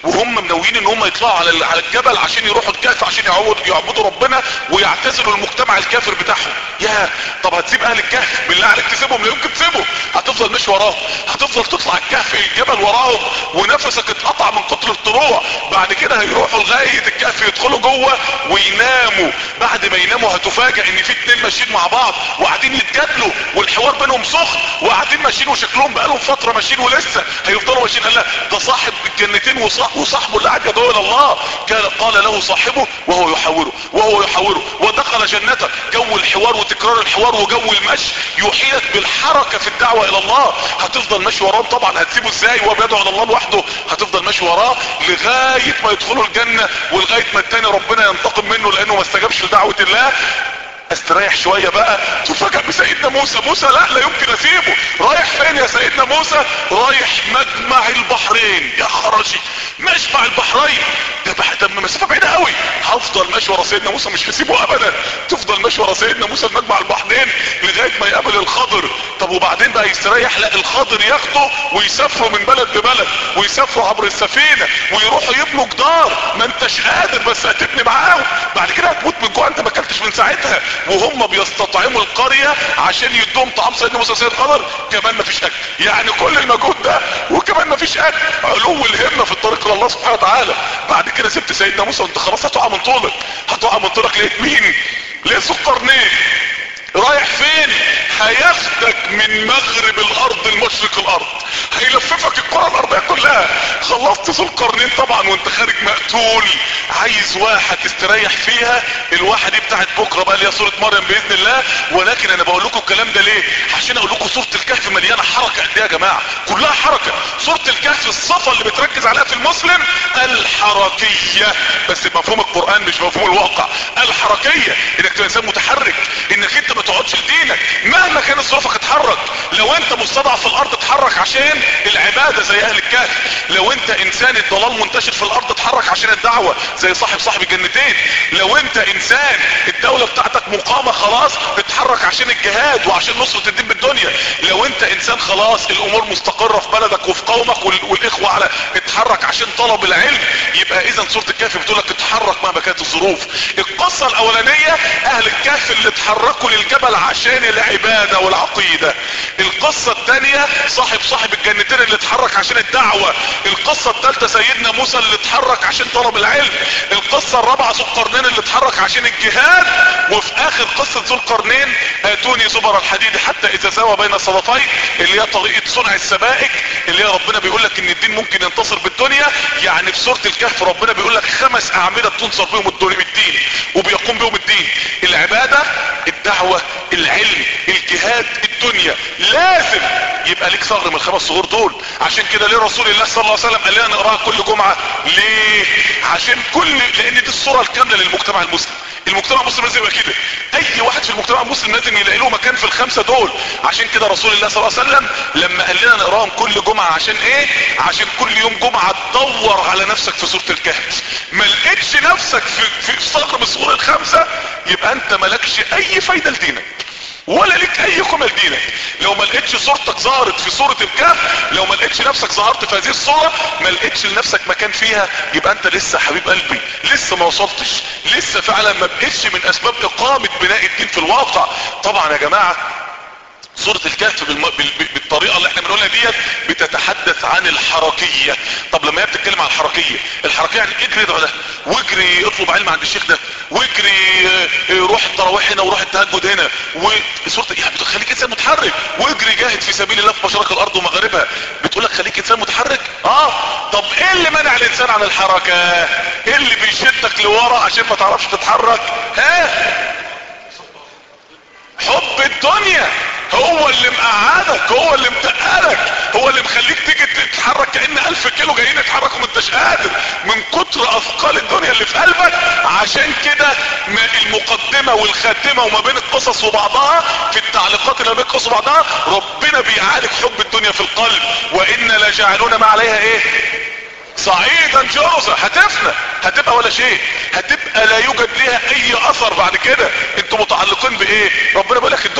وهم منويين ان هم يطلعوا على على الجبل عشان يروحوا الكهف عشان يعبدوا يعبدوا ربنا ويعتزلوا المجتمع الكافر بتاعهم يا طب هتسيب اهل الكهف بالله عليك تسيبهم لا يمكن تسيبهم هتفضل ماشي وراهم هتفضل تطلع الكهف الجبل وراهم ونفسك اتقطع من كتر الطلوع بعد كده هيروحوا لغايه الكهف يدخلوا جوه ويناموا بعد ما يناموا هتفاجئ ان في اتنين ماشيين مع بعض وقاعدين يتجادلوا والحوار بينهم سخن وقاعدين ماشيين وشكلهم بقالهم فتره ماشيين ولسه هيفضلوا ماشيين قال لا ده صاحب الجنتين وصاح- وصاحبه اللي قاعد يدعو الى الله كان قال له صاحبه وهو يحاوره وهو يحاوره ودخل جنته جو الحوار وتكرار الحوار وجو المشي يحيلك بالحركه في الدعوه الى الله هتفضل ماشي وراه طبعا هتسيبه ازاي وهو بيدعو الى الله لوحده هتفضل ماشي وراه لغايه ما يدخلوا الجنه ولغايه ما التاني ربنا ينتقم منه لانه ما استجابش لدعوه الله استريح شوية بقى تفاجأ بسيدنا موسى موسى لا لا يمكن اسيبه رايح فين يا سيدنا موسى رايح مجمع البحرين يا خرجي مجمع البحرين ده بح- ده مسافة بعيدة قوي هفضل ماشي ورا سيدنا موسى مش هسيبه ابدا تفضل ماشي ورا سيدنا موسى في مجمع البحرين لغاية ما يقابل الخضر طب وبعدين بقى يستريح لا الخضر ياخده ويسافروا من بلد لبلد ويسافروا عبر السفينة ويروحوا يبنوا جدار ما انتش قادر بس هتبني معاهم بعد كده هتموت من جوع انت ما اكلتش من ساعتها وهم بيستطعموا القرية عشان يدوهم طعام سيدنا موسى سيد الخضر كمان مفيش اكل يعني كل المجهود ده وكمان مفيش اكل علو الهمة في الطريق الى الله سبحانه وتعالى بعد كده سبت سيدنا موسى وانت خلاص هتقع من طولك هتقع من طولك لقيت مين لقيت ذو القرنين رايح فين هياخدك من مغرب الارض لمشرق الارض هيلففك الكرة الارضية كلها خلصت ذو القرنين طبعا وانت خارج مقتول عايز واحد تستريح فيها الواحة دي بتاعت بكرة بقى اللي هي سورة مريم باذن الله ولكن انا بقول لكم الكلام ده ليه عشان اقول لكم سورة الكهف مليانة حركة قد ايه يا جماعة كلها حركة سورة الكهف الصفة اللي بتركز عليها في المسلم الحركية بس بمفهوم القرآن مش بمفهوم الواقع الحركية انك تبقى انسان متحرك انك انت ما تقعدش لدينك مهما كانت ظروفك اتحرك لو انت مستضعف في الارض اتحرك عشان العبادة زي اهل الكهف لو انت انسان الضلال منتشر في الارض اتحرك عشان الدعوة زي صاحب صاحب الجنتين لو انت انسان الدولة بتاعتك مقامة خلاص اتحرك عشان الجهاد وعشان نصرة الدين بالدنيا لو انت انسان خلاص الامور مستقرة في بلدك وفي قومك وال- والاخوة على اتحرك عشان طلب العلم يبقى اذا سورة الكهف بتقول لك اتحرك مهما كانت الظروف القصة الاولانية اهل الكهف اللي اتحركوا للجبل عشان العبادة والعقيدة القصة الثانية صاحب صاحب الجنتين اللي اتحرك عشان الدعوة القصة الثالثة سيدنا موسى اللي اتحرك عشان طلب العلم القصة الرابعة ذو القرنين اللي اتحرك عشان الجهاد وفي اخر قصة ذو القرنين اتوني زبر الحديد حتى اذا ساوى بين الصدفين اللي هي طريقة صنع السبائك اللي هي ربنا بيقول لك ان الدين ممكن ينتصر بالدنيا يعني في سورة الكهف ربنا بيقول لك خمس اعمدة تنصر بهم الدنيا الدين وبيقوم بهم الدين العبادة الدعوة العلم الجهاد الدنيا لازم يبقى ليك ثغر من الخمس ثغور دول عشان كده ليه رسول الله صلى الله عليه وسلم قال لنا نقراها كل جمعة ليه عشان كل لان دي الصورة الكاملة للمجتمع المسلم المجتمع المسلم لازم يبقى كده اي واحد في المجتمع المسلم لازم يلاقي له مكان في الخمسة دول عشان كده رسول الله صلى الله عليه وسلم لما قال لنا نقراهم كل جمعة عشان ايه عشان كل يوم جمعة تدور على نفسك في سورة الكهف ما لقيتش نفسك في في ثغر من الثغور الخمسة يبقى انت مالكش اي فايدة لدينك ولا ليك اي قيمة لدينك لو ما لقيتش صورتك ظهرت في صورة الكهف لو ما لقيتش نفسك ظهرت في هذه الصورة ما لقيتش لنفسك مكان فيها يبقى انت لسه حبيب قلبي لسه ما وصلتش لسه فعلا ما بقيتش من اسباب اقامة بناء الدين في الواقع طبعا يا جماعة سورة الكهف بالم... بال... بالطريقة اللي احنا بنقولها ديت بتتحدث عن الحركية طب لما هي بتتكلم عن الحركية الحركية يعني اجري ادعو ده واجري اطلب علم عند الشيخ ده واجري اه، اه، روح التراويح هنا وروح التهجد هنا وسورة يعني بتخليك انسان متحرك واجري جاهد في سبيل الله في مشارق الارض ومغاربها بتقول لك خليك انسان متحرك اه طب ايه اللي منع الانسان عن الحركة ايه اللي بيشدك لورا عشان ما تعرفش تتحرك ها حب الدنيا هو اللي مقعدك هو اللي متقلك هو اللي مخليك تيجي تتحرك كأن الف كيلو جايين يتحركوا ما انتش قادر من كتر اثقال الدنيا اللي في قلبك عشان كده ما المقدمة والخاتمة وما بين القصص وبعضها في التعليقات اللي ما بين القصص وبعضها ربنا بيعالج حب الدنيا في القلب وان لجعلون ما عليها ايه صعيدا جرزة هتفنى هتبقى ولا شيء هتبقى لا يوجد لها اي اثر بعد كده انتوا متعلقين بايه ربنا بيقول لك الدنيا دي كلها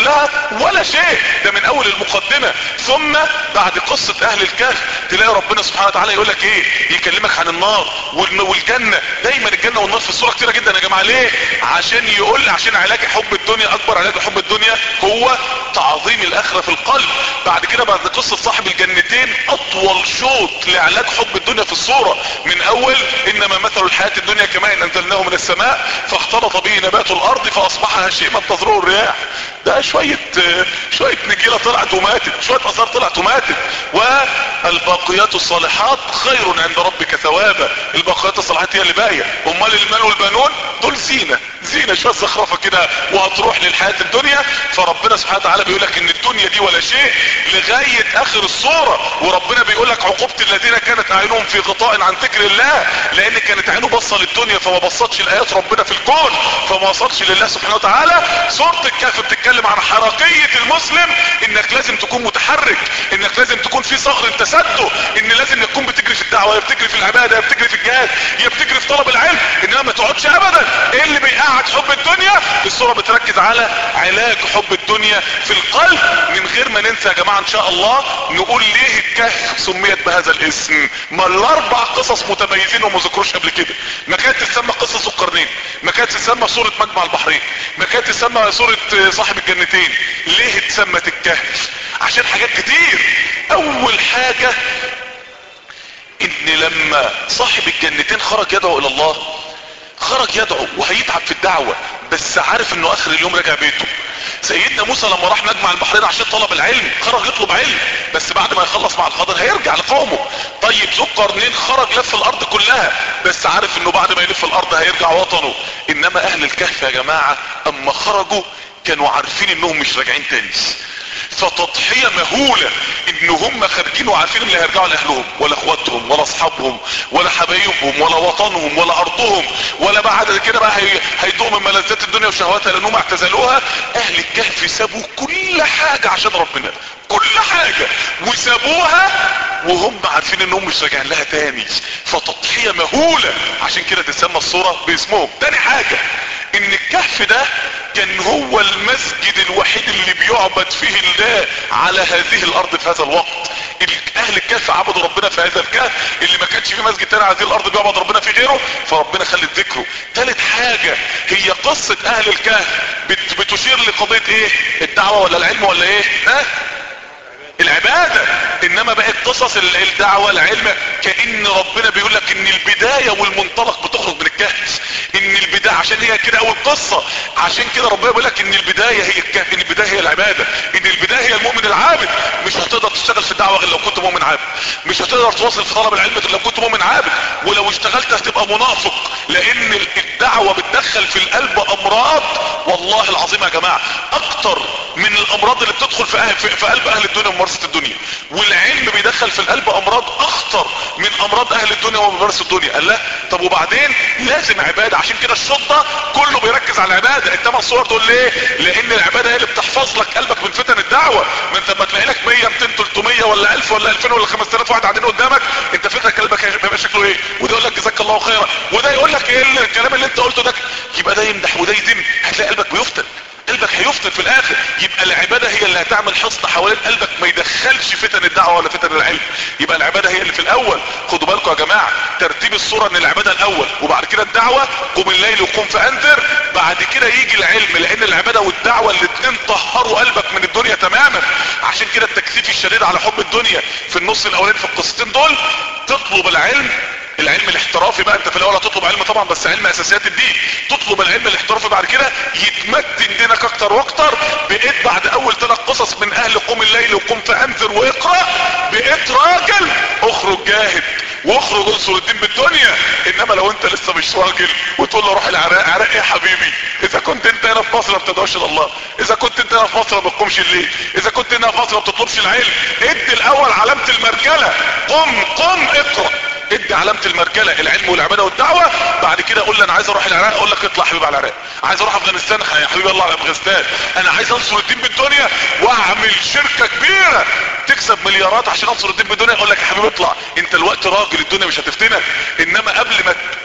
كلها ولا شيء ده من اول المقدمة ثم بعد قصة اهل الكهف تلاقي ربنا سبحانه وتعالى يقول لك ايه يكلمك عن النار والجنة دايما الجنة والنار في الصورة كتيرة جدا يا جماعة ليه عشان يقول عشان علاج حب الدنيا اكبر علاج حب الدنيا هو تعظيم الاخرة في القلب بعد كده بعد قصة صاحب الجنتين اطول شوط لعلاج حب الدنيا في الصورة من اول انما مثل الحياة الدنيا كما ان انزلناه من السماء فاختلط به نبات الارض فاصبح هشيما تزرعه الرياح ده شوية شوية نجيلة طلعت وماتت شوية اثار طلعت وماتت والباقيات الصالحات خير عند ربك ثوابا الباقيات الصالحات هي اللي باقية امال المال والبنون دول زينة زينة شوية زخرفة كده وهتروح للحياة الدنيا فربنا سبحانه وتعالى بيقول لك ان الدنيا دي ولا شيء لغاية اخر الصورة وربنا بيقول لك عقوبة الذين كانت اعينهم في غطاء عن ذكر الله لان كانت عينه بصة للدنيا فما بصتش لايات ربنا في الكون فما وصلش لله سبحانه وتعالى سورة الكهف بتتكلم عن حركية المسلم انك لازم تكون متحرك انك لازم تكون في صخر انت سده ان لازم تكون بتجري في الدعوة يا بتجري في العبادة يا بتجري في الجهاد يا بتجري في طلب العلم انما ما تقعدش ابدا ايه اللي بيقعد حب الدنيا الصورة بتركز على علاج حب الدنيا في القلب من غير ما ننسى يا جماعة ان شاء الله نقول ليه الكهف سميت بهذا الاسم ما الاربع قصص متميزين وما ذكروش قبل كده ما كانت تسمى قصص القرنين ما كانت تسمى سورة مجمع البحرين ما كانت تسمى سورة صاحب الجنتين ليه اتسمت الكهف عشان حاجات كتير اول حاجة ان لما صاحب الجنتين خرج يدعو الى الله خرج يدعو وهيتعب في الدعوة بس عارف انه اخر اليوم رجع بيته سيدنا موسى لما راح مجمع البحرين عشان طلب العلم خرج يطلب علم بس بعد ما يخلص مع الخضر هيرجع لقومه طيب ذو القرنين خرج لف الارض كلها بس عارف انه بعد ما يلف الارض هيرجع وطنه انما اهل الكهف يا جماعة اما خرجوا كانوا عارفين انهم مش راجعين تاني فتضحية مهولة ان هم خارجين وعارفين اللي هيرجعوا لاهلهم ولا اخواتهم ولا اصحابهم ولا حبايبهم ولا وطنهم ولا ارضهم ولا بعد كده بقى هي... هيدوقوا من ملذات الدنيا وشهواتها لانهم اعتزلوها اهل الكهف سابوا كل حاجة عشان ربنا كل حاجة وسابوها وهم عارفين انهم مش راجعين لها تاني فتضحية مهولة عشان كده تسمى الصورة باسمهم تاني حاجة ان الكهف ده كان هو المسجد الوحيد اللي بيعبد فيه الله على هذه الارض في هذا الوقت اهل الكهف عبدوا ربنا في هذا الكهف اللي ما كانش فيه مسجد تاني على هذه الارض بيعبد ربنا في غيره فربنا خلت ذكره ثالث حاجة هي قصة اهل الكهف بت بتشير لقضية ايه الدعوة ولا العلم ولا ايه ها العبادة انما بقت قصص الدعوة العلم كأن ربنا بيقول لك ان البداية والمنطلق بتخرج من الكهف ان البداية عشان هي كده اول قصة عشان كده ربنا بيقول لك ان البداية هي الكهف ان البداية هي العبادة ان البداية هي المؤمن العابد مش هتقدر تشتغل في الدعوة غير لو كنت مؤمن عابد مش هتقدر توصل في طلب العلم غير لو كنت مؤمن عابد ولو اشتغلت هتبقى منافق لان الدعوة بتدخل في القلب امراض والله العظيم يا جماعة اكتر من الامراض اللي بتدخل في, أهل في قلب اهل الدنيا وممارسة الدنيا والعلم بيدخل في القلب امراض اخطر من امراض اهل الدنيا وممارسة الدنيا قال لا طب وبعدين لازم عبادة عشان كده الشطة كله بيركز على العبادة انت ما الصور تقول ليه لان العبادة هي اللي بتحفظ لك قلبك من فتن الدعوة ما انت لما تلاقي لك 100 200 300 ولا 1000 ولا 2000 ولا 5000 واحد قاعدين قدامك انت فكرك قلبك هيبقى شكله ايه وده يقول لك جزاك الله خيرا وده يقول لك ايه الكلام اللي انت قلته ده يبقى ده يمدح وده يذم هتلاقي قلبك بيفتن قلبك هيفتن في الاخر يبقى العبادة هي اللي هتعمل حصن حوالين قلبك ما يدخلش فتن الدعوة ولا فتن العلم يبقى العبادة هي اللي في الاول خدوا بالكم يا جماعة ترتيب الصورة ان العبادة الاول وبعد كده الدعوة قم الليل وقم فانذر بعد كده يجي العلم لان العبادة والدعوة الاتنين طهروا قلبك من الدنيا تماما عشان كده التكثيف الشديد على حب الدنيا في النص الاولاني في القصتين دول تطلب العلم العلم الاحترافي بقى انت في الاول هتطلب علم طبعا بس علم اساسيات الدين تطلب العلم الاحترافي بعد كده يتمتن دينك اكتر واكتر بقيت بعد اول ثلاث قصص من اهل قوم الليل وقم فانذر واقرا بقيت راجل اخرج جاهد واخرج انصر الدين بالدنيا انما لو انت لسه مش راجل وتقول له روح العراق عراق ايه يا حبيبي اذا كنت انت هنا في مصر ما بتدعوش الله اذا كنت انت هنا في مصر ما بتقومش الليل اذا كنت هنا في مصر ما بتطلبش العلم ادي الاول علامة المرجلة قم قم اقرأ ادي علامة المرجلة العلم والعبادة والدعوة بعد كده اقول لي انا عايز اروح العراق اقول لك اطلع حبيبي على العراق عايز اروح افغانستان يا حبيبي يلا على افغانستان انا عايز انصر الدين بالدنيا واعمل شركة كبيرة تكسب مليارات عشان انصر الدين بالدنيا اقول لك يا حبيبي اطلع انت الوقت راجل الدنيا مش هتفتنك انما قبل ما تأدي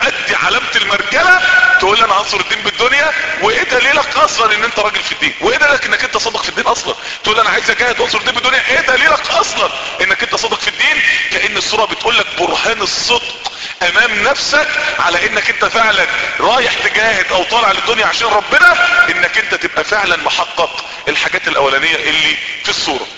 علامة المرجلة تقول لي انا هنصر الدين بالدنيا وايه دليلك اصلا ان انت راجل في الدين وايه دليلك انك انت صادق في الدين اصلا تقول لي انا عايز اجاهد وانصر الدين بالدنيا ايه دليلك اصلا انك انت صادق في الدين كأن الصورة بتقول لك برهان الصدق امام نفسك على انك انت فعلا رايح تجاهد او طالع للدنيا عشان ربنا انك انت تبقى فعلا محقق الحاجات الاولانية اللي في الصورة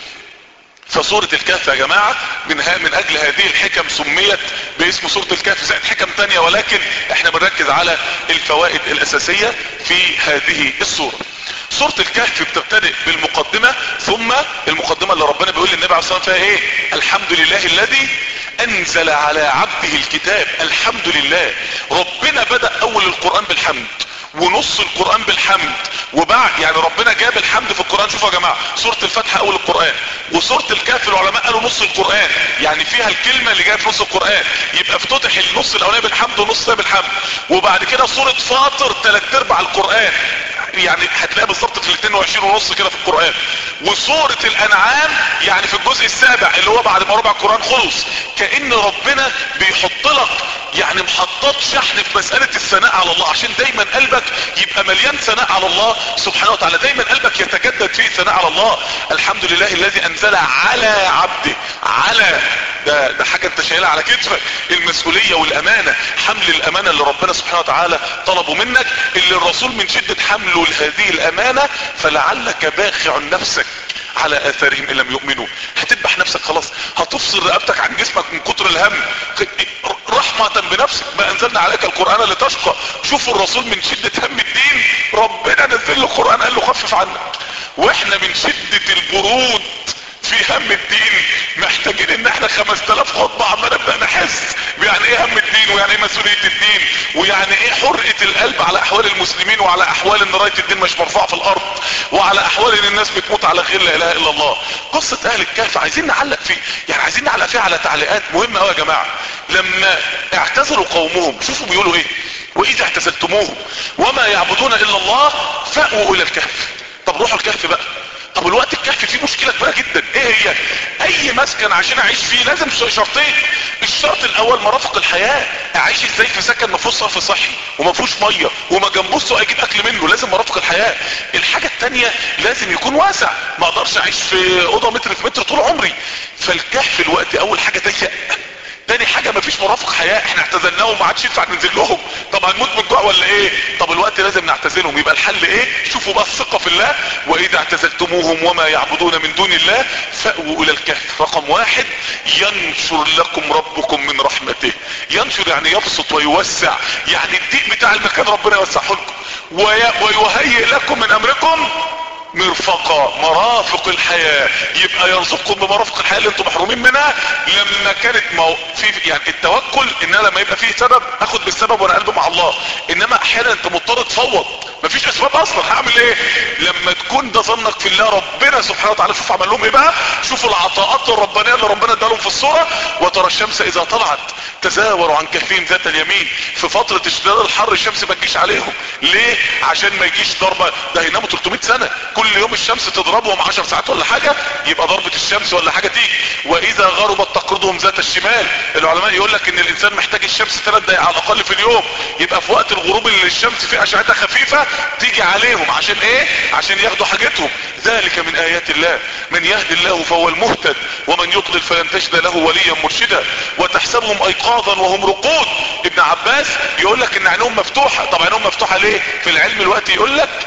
فسورة الكهف يا جماعة من, من اجل هذه الحكم سميت باسم سورة الكهف زائد حكم تانية ولكن احنا بنركز على الفوائد الاساسية في هذه السورة سورة الكهف بتبتدئ بالمقدمة ثم المقدمة اللي ربنا بيقول للنبي عليه الصلاة والسلام فيها ايه الحمد لله الذي انزل على عبده الكتاب الحمد لله ربنا بدأ اول القرآن بالحمد ونص القرآن بالحمد وبعد يعني ربنا جاب الحمد في القرآن شوفوا يا جماعة سورة الفتحة اول القرآن وسورة الكهف العلماء قالوا نص القرآن يعني فيها الكلمة اللي جاية في نص القرآن يبقى افتتح النص الاولاني بالحمد ونص ده بالحمد وبعد كده سورة فاطر تلات ارباع القرآن يعني هتلاقيها بالظبط في ال 22 ونص كده في القرآن وسورة الانعام يعني في الجزء السابع اللي هو بعد ما ربع القرآن خلص كأن ربنا بيحط لك يعني محطات شحن في مسألة الثناء على الله عشان دايما قلبك يبقى مليان ثناء على الله سبحانه وتعالى دايما قلبك يتجدد فيه الثناء على الله الحمد لله الذي انزل على عبده على ده, ده حاجة انت شايلها على كتفك المسؤولية والامانة حمل الامانة اللي ربنا سبحانه وتعالى طلبه منك اللي الرسول من شدة حمله لهذه الامانة فلعلك باخع نفسك على اثارهم ان لم يؤمنوا هتذبح نفسك خلاص هتفصل رقبتك عن جسمك من كتر الهم رحمة بنفسك ما انزلنا عليك القرآن لتشقى شوفوا الرسول من شدة هم الدين ربنا نزل له القرآن قال له خفف عنك واحنا من شدة البرود في هم الدين محتاجين ان احنا 5000 خطبة عمال نبدأ نحس يعني ايه هم الدين ويعني ايه مسؤولية الدين ويعني ايه حرقة القلب على احوال المسلمين وعلى احوال ان راية الدين مش مرفوعة في الارض وعلى احوال ان الناس بتموت على غير لا اله الا الله قصة اهل الكهف عايزين نعلق فيه يعني عايزين نعلق فيها على تعليقات مهمة قوي يا جماعة لما اعتذروا قومهم شوفوا بيقولوا ايه واذا اعتزلتموهم وما يعبدون الا الله فأووا الى الكهف طب روحوا الكهف بقى طب الوقت الكهف فيه مشكلة كبيرة جدا ايه هي اي مسكن عشان اعيش فيه لازم شرطين الشرط الاول مرافق الحياة اعيش ازاي في سكن ما فيهوش صرف صحي وما فيهوش مية وما جنبوش سوق اجيب اكل منه لازم مرافق الحياة الحاجة التانية لازم يكون واسع ما اقدرش اعيش في اوضة متر في متر طول عمري فالكهف الوقت اول حاجة ضيق تاني حاجة مفيش مرافق حياة احنا اعتزلناهم وما عادش ينفع ننزل لهم طب هنموت من جوع ولا ايه طب الوقت لازم نعتزلهم يبقى الحل ايه شوفوا بقى الثقة في الله واذا اعتزلتموهم وما يعبدون من دون الله فأووا الى الكهف رقم واحد ينشر لكم ربكم من رحمته ينشر يعني يبسط ويوسع يعني الضيق بتاع المكان ربنا يوسعه لكم ويهيئ لكم من امركم مرفقة مرافق الحياة يبقى يرزقكم بمرافق الحياة اللي انتم محرومين منها لما كانت مو... في يعني التوكل ان انا لما يبقى فيه سبب اخد بالسبب وانا قلبي مع الله انما احيانا انت مضطر تفوض مفيش اسباب اصلا هعمل ايه لما تكون ده ظنك في الله ربنا سبحانه وتعالى شوف عمل لهم ايه بقى شوفوا العطاءات الربانيه اللي ربنا ادالهم في الصوره وترى الشمس اذا طلعت تزاوروا عن كهفهم ذات اليمين في فتره اشتداد الحر الشمس ما تجيش عليهم ليه عشان ما يجيش ضربه ده هيناموا 300 سنه كل يوم الشمس تضربهم 10 ساعات ولا حاجه يبقى ضربه الشمس ولا حاجه تيجي واذا غربت تقرضهم ذات الشمال العلماء يقول لك ان الانسان محتاج الشمس 3 دقائق على الاقل في اليوم يبقى في وقت الغروب اللي الشمس فيه اشعتها خفيفه تيجي عليهم عشان ايه عشان ياخدوا حاجتهم ذلك من ايات الله من يهدي الله فهو المهتد ومن يضلل فلن تجد له وليا مرشدا وتحسبهم ايقاظا وهم رقود ابن عباس يقول لك ان عينهم مفتوحه طب عينهم مفتوحه ليه في العلم الوقت يقول لك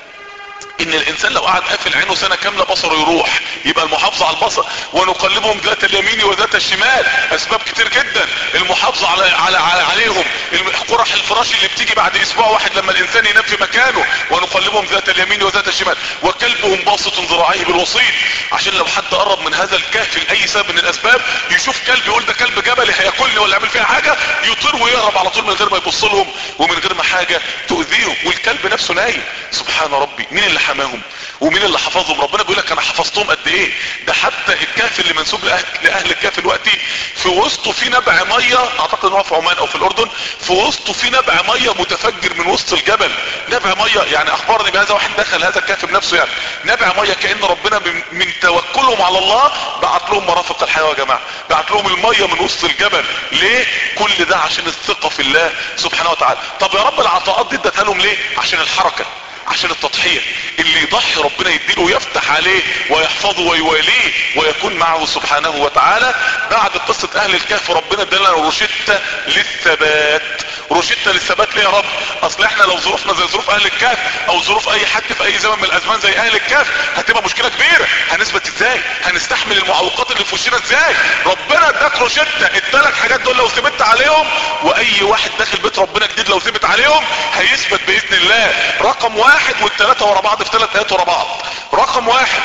ان الانسان لو قعد قافل عينه سنة كاملة بصره يروح يبقى المحافظة على البصر ونقلبهم ذات اليمين وذات الشمال اسباب كتير جدا المحافظة على, على, على عليهم قرح الفراش اللي بتيجي بعد اسبوع واحد لما الانسان ينام في مكانه ونقلبهم ذات اليمين وذات الشمال وكلبهم باسط ذراعيه بالوسيط عشان لو حد قرب من هذا الكهف لاي سبب من الاسباب يشوف كلب يقول ده كلب جبلي هياكلني ولا يعمل فيها حاجة يطير ويهرب على طول من غير ما يبص لهم ومن غير ما حاجة تؤذيهم والكلب نفسه نايم سبحان ربي مين اللي حماهم ومين اللي حفظهم ربنا بيقول لك انا حفظتهم قد ايه ده حتى الكهف اللي منسوب لاهل, لأهل الكهف دلوقتي في وسطه في نبع ميه اعتقد ان هو في عمان او في الاردن في وسطه في نبع ميه متفجر من وسط الجبل نبع ميه يعني اخبرني بهذا واحد دخل هذا الكهف بنفسه يعني نبع ميه كان ربنا من, من توكلهم على الله بعت لهم مرافق الحياه يا جماعه بعت لهم الميه من وسط الجبل ليه كل ده عشان الثقه في الله سبحانه وتعالى طب يا رب العطاءات دي ادتها لهم ليه عشان الحركه عشان التضحية اللي يضحي ربنا يديله ويفتح عليه ويحفظه ويواليه ويكون معه سبحانه وتعالى بعد قصة اهل الكهف ربنا ادالنا روشتة للثبات روشتة للثبات ليه يا رب اصل احنا لو ظروفنا زي ظروف اهل الكهف او ظروف اي حد في اي زمن من الازمان زي اهل الكهف هتبقى مشكلة كبيرة هنثبت ازاي هنستحمل المعوقات اللي في وشنا ازاي ربنا اداك روشتة الثلاث حاجات دول لو ثبت عليهم واي واحد داخل بيت ربنا جديد لو ثبت عليهم هيثبت باذن الله رقم واحد واحد والثلاثة ورا بعض في ثلاث ايات ورا بعض رقم واحد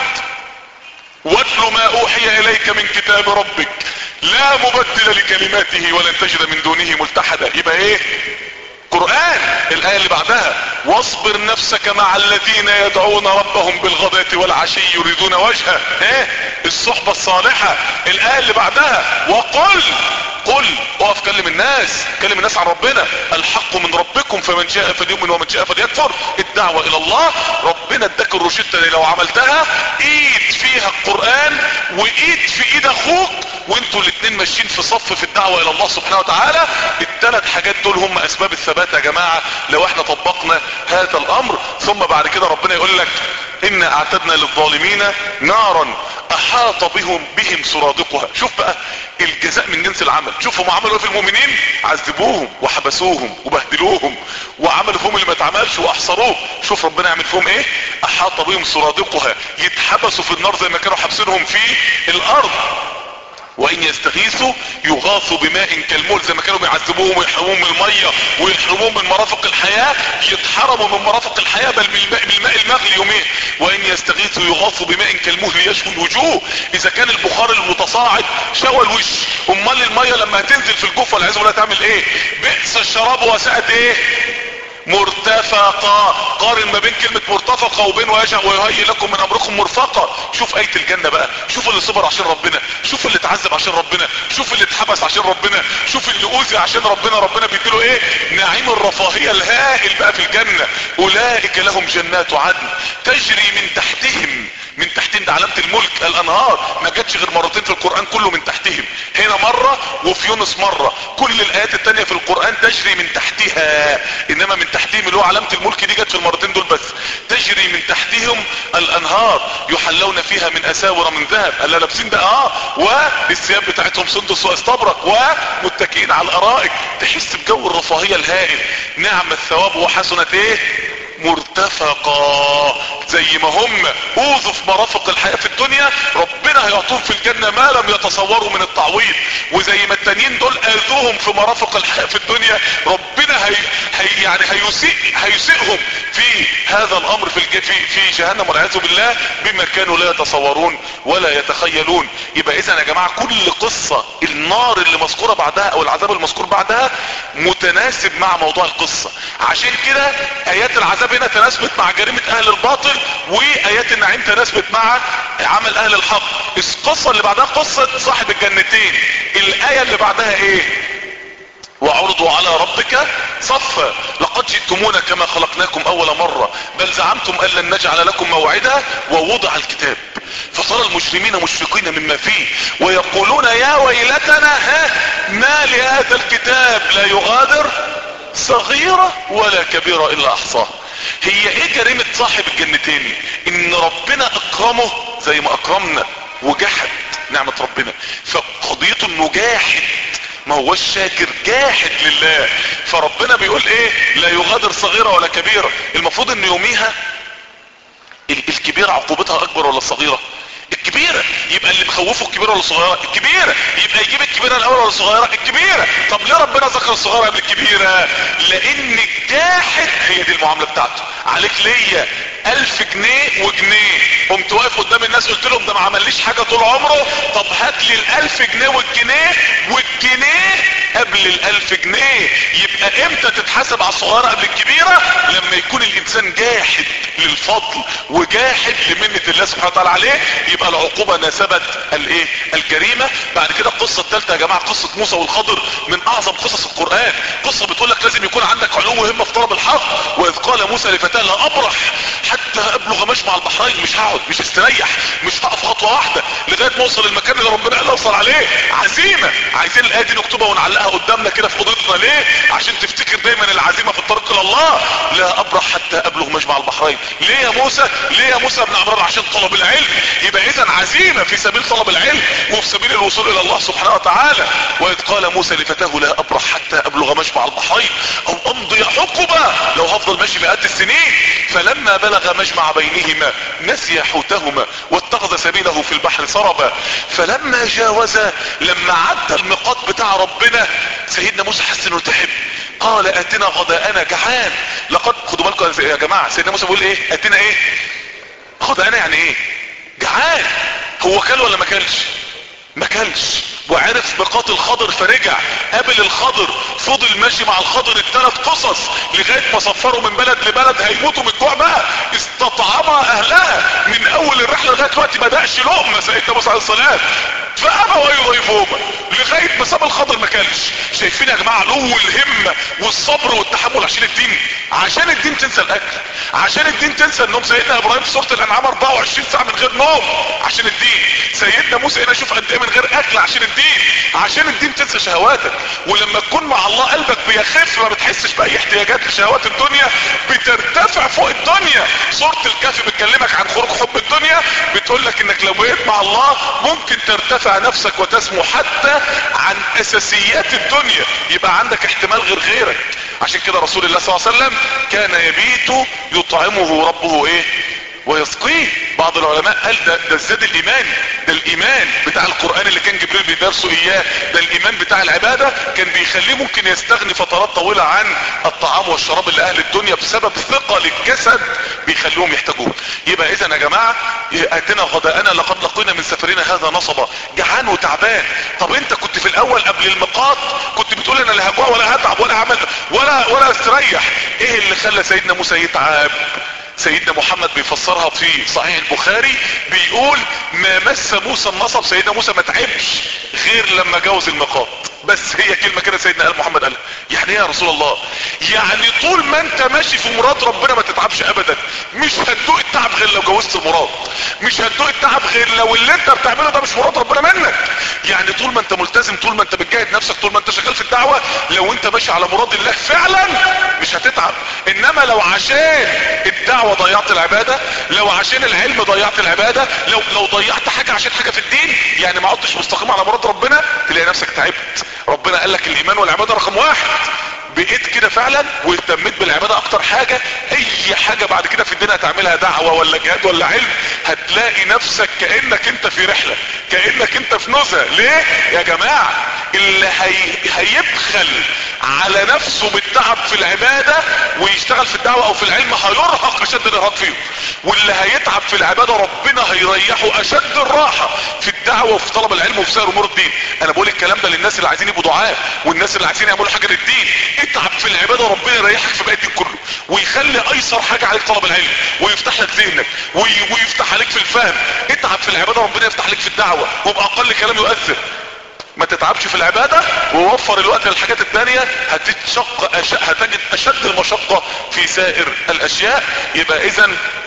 واتل ما اوحي اليك من كتاب ربك لا مبدل لكلماته ولن تجد من دونه ملتحدا يبقى ايه قرآن الآية اللي بعدها واصبر نفسك مع الذين يدعون ربهم بالغداة والعشي يريدون وجهه ايه الصحبة الصالحة الآية اللي بعدها وقل قل اقف كلم الناس كلم الناس عن ربنا الحق من ربكم فمن شاء فليؤمن ومن شاء فليكفر الدعوة الى الله ربنا اداك الروشتة اللي لو عملتها ايد فيها القرآن وايد في ايد اخوك وانتوا الاتنين ماشيين في صف في الدعوة الى الله سبحانه وتعالى الثلاث حاجات دول هم اسباب الثبات يا جماعة لو احنا طبقنا هذا الامر ثم بعد كده ربنا يقول لك انا اعتدنا للظالمين نارا احاط بهم بهم سرادقها شوف بقى الجزاء من جنس العمل شوف هم عملوا ايه في المؤمنين عذبوهم وحبسوهم وبهدلوهم وعملوا فيهم اللي ما اتعملش واحصروه شوف ربنا يعمل فيهم ايه احاط بهم سرادقها يتحبسوا في النار زي ما كانوا حابسينهم في الارض وان يستغيثوا يغاثوا بماء كالمول زي ما كانوا بيعذبوهم ويحرموهم من المية ويحرموهم من مرافق الحياة يتحرموا من مرافق الحياة بل بالماء, بالماء المغلي يومين وان يستغيثوا يغاثوا بماء كالمهل يشوي الوجوه اذا كان البخار المتصاعد شوى الوش امال المية لما هتنزل في الجوف والعياذ بالله تعمل ايه بئس الشراب وساءت ايه مرتفقة قارن ما بين كلمة مرتفقة وبين ويهيئ لكم من امركم مرفقة شوف اية الجنة بقى شوف اللي صبر عشان ربنا شوف اللي اتعذب عشان ربنا شوف اللي اتحبس عشان ربنا شوف اللي اوذي عشان ربنا ربنا بيديله ايه نعيم الرفاهية الهائل بقى في الجنة اولئك لهم جنات عدن تجري من تحتهم من تحتهم ده علامة الملك الانهار ما جاتش غير مرتين في القرآن كله من تحتهم هنا مرة وفي يونس مرة كل الايات التانية في القرآن تجري من تحتها انما من تحتهم اللي هو علامة الملك دي جت في المرتين دول بس تجري من تحتهم الانهار يحلون فيها من اساور من ذهب الا لابسين ده اه والثياب بتاعتهم سندس واستبرق ومتكئين على الارائك تحس بجو الرفاهية الهائل نعم الثواب وحسنت ايه مرتفقة زي ما هم اوذوا في مرافق الحياة في الدنيا ربنا هيعطوهم في الجنة ما لم يتصوروا من التعويض وزي ما التانيين دول اذوهم في مرافق الحياة في الدنيا ربنا هي, هي يعني هيسيء هيسيئهم في هذا الامر في الج... في في جهنم والعياذ بالله بما كانوا لا يتصورون ولا يتخيلون يبقى اذا يا جماعة كل قصة النار اللي مذكورة بعدها او العذاب المذكور بعدها متناسب مع موضوع القصة عشان كده ايات العذاب هنا تناسبت مع جريمة اهل الباطل وايات النعيم تناسبت مع عمل اهل الحق القصة اللي بعدها قصة صاحب الجنتين الاية اللي بعدها ايه وعرضوا على ربك صفا لقد جئتمونا كما خلقناكم اول مرة بل زعمتم ان لن نجعل لكم موعدا ووضع الكتاب فترى المجرمين مشفقين مما فيه ويقولون يا ويلتنا ها ما لهذا الكتاب لا يغادر صغيرة ولا كبيرة الا احصاها هي ايه جريمة صاحب الجنتين ان ربنا اكرمه زي ما اكرمنا وجحد نعمة ربنا فقضيته انه جاحد ما هوش شاكر جاحد لله فربنا بيقول ايه لا يغادر صغيرة ولا كبيرة المفروض ان يوميها الكبيرة عقوبتها اكبر ولا الصغيرة الكبيرة يبقى اللي مخوفه الكبيرة ولا الصغيرة الكبيرة يبقى يجيب الكبيرة الاول ولا الصغيرة الكبيرة طب ليه ربنا ذكر الصغيرة قبل الكبيرة لان الجاحد هي دي المعاملة بتاعته عليك ليا الف جنيه وجنيه قمت واقف قدام الناس قلت لهم ده ما عمليش حاجة طول عمره طب هات لي الالف جنيه والجنيه والجنيه قبل الالف جنيه يبقى يبقى امتى تتحاسب على الصغيرة قبل الكبيرة لما يكون الانسان جاحد للفضل وجاحد لمنة الله سبحانه وتعالى عليه يبقى العقوبة ناسبت الايه الجريمة بعد كده القصة الثالثة يا جماعة قصة موسى والخضر من اعظم قصص القرآن قصة بتقول لك لازم يكون عندك علو همة في طلب الحق واذ قال موسى لفتاه لا ابرح حتى ابلغ مجمع البحرين مش هقعد مش هستريح مش هقف خطوة واحدة لغاية ما اوصل المكان اللي ربنا قال اوصل عليه عزيمة عايزين الايه دي نكتبها ونعلقها قدامنا كده في اوضتنا ليه عشان تفتكر دايما العزيمة في الطريق الى الله لا ابرح حتى ابلغ مجمع البحرين ليه يا موسى ليه يا موسى ابن عمران عشان طلب العلم يبقى اذا عزيمة في سبيل طلب العلم وفي سبيل الوصول الى الله سبحانه وتعالى واذ قال موسى لفتاه لا ابرح حتى ابلغ مجمع البحرين او امضي حقبة لو هفضل ماشي مئات السنين فلما بلغ مجمع بينهما نسي حوتهما واتخذ سبيله في البحر سربا فلما جاوزا لما عدى الميقات بتاع ربنا سيدنا موسى حس انه تعب قال اتنا غداءنا جعان لقد خدوا بالكم يا جماعه سيدنا موسى بيقول ايه اتنا ايه غداءنا يعني ايه جعان هو كل ولا ما كلش ما كلش وعرف ميقات الخضر فرجع قابل الخضر فضل ماشي مع الخضر الثلاث قصص لغاية ما سفروا من بلد لبلد هيموتوا من الجوع بقى استطعمها اهلها من اول الرحلة لغاية دلوقتي ما دقش لقمة سيدنا موسى عليه السلام فابوا يضيفوهما لغاية ما ساب الخضر ما كلش شايفين يا جماعة علو الهمة والصبر والتحمل عشان الدين عشان الدين تنسى الاكل عشان الدين تنسى النوم سيدنا ابراهيم في سورة الانعام 24 ساعة من غير نوم عشان الدين سيدنا موسى هنا شوف قد ايه من غير اكل عشان الدين عشان الدين تنسى شهواتك ولما تكون مع الله قلبك بيخف ما بتحسش باي احتياجات لشهوات الدنيا بترتفع فوق الدنيا سورة الكهف بتكلمك عن خروج حب الدنيا بتقول لك انك لو بقيت مع الله ممكن ترتفع نفسك وتسمو حتى عن اساسيات الدنيا يبقى عندك احتمال غير غيرك عشان كده رسول الله صلى الله عليه وسلم كان يبيت يطعمه ربه ايه ويسقيه بعض العلماء قال ده, ده الزاد الايماني ده الايمان بتاع القرآن اللي كان جبريل بيدرسه اياه ده الايمان بتاع العبادة كان بيخليه ممكن يستغني فترات طويلة عن الطعام والشراب اللي اهل الدنيا بسبب ثقة للجسد بيخليهم يحتاجوه يبقى اذا يا جماعة اتنا غداءنا لقد لقينا من سفرنا هذا نصبا جعان وتعبان طب انت كنت في الاول قبل الميقات كنت بتقول انا لا هجوع ولا هتعب ولا هعمل ولا ولا استريح ايه اللي خلى سيدنا موسى يتعب سيدنا محمد بيفسرها في صحيح البخاري بيقول ما مس موسى النصب سيدنا موسى ما تعبش غير لما جوز الميقات بس هي كلمة كده سيدنا قال محمد قالها يعني ايه يا رسول الله يعني طول ما انت ماشي في مراد ربنا ما تتعبش ابدا مش هتدوق التعب غير لو جوزت المراد مش هتدوق التعب غير لو اللي انت بتعمله ده مش مراد ربنا منك يعني طول ما انت ملتزم طول ما انت بتجاهد نفسك طول ما انت شغال في الدعوة لو انت ماشي على مراد الله فعلا مش هتتعب انما لو عشان الدعوة ضيعت العبادة لو عشان العلم ضيعت العبادة لو لو ضيعت حاجة عشان حاجة في الدين يعني ما عدتش مستقيم على مراد ربنا تلاقي نفسك تعبت ربنا قال لك الايمان والعبادة رقم واحد بقيت كده فعلا واهتميت بالعبادة اكتر حاجة اي حاجة بعد كده في الدنيا هتعملها دعوة ولا جهاد ولا علم هتلاقي نفسك كأنك انت في رحلة كأنك انت في نزهة ليه يا جماعة اللي هي... هيبخل على نفسه بالتعب في العبادة ويشتغل في الدعوة او في العلم هيرهق اشد الارهاق فيه واللي هيتعب في العبادة ربنا هيريحه اشد الراحة في الدعوة وفي طلب العلم وفي سائر امور الدين انا بقول الكلام ده للناس اللي عايزين يبقوا دعاء والناس اللي عايزين يعملوا حاجة للدين اتعب في العبادة ربنا يريحك في باقي الدين كله ويخلي ايسر حاجة عليك طلب العلم ويفتح لك ذهنك وي... ويفتح عليك في الفهم اتعب في العبادة ربنا يفتح لك في الدعوة وبأقل كلام يؤثر ما تتعبش في العبادة ووفر الوقت للحاجات التانية هتتشق أش... هتجد اشد المشقة في سائر الاشياء يبقى اذا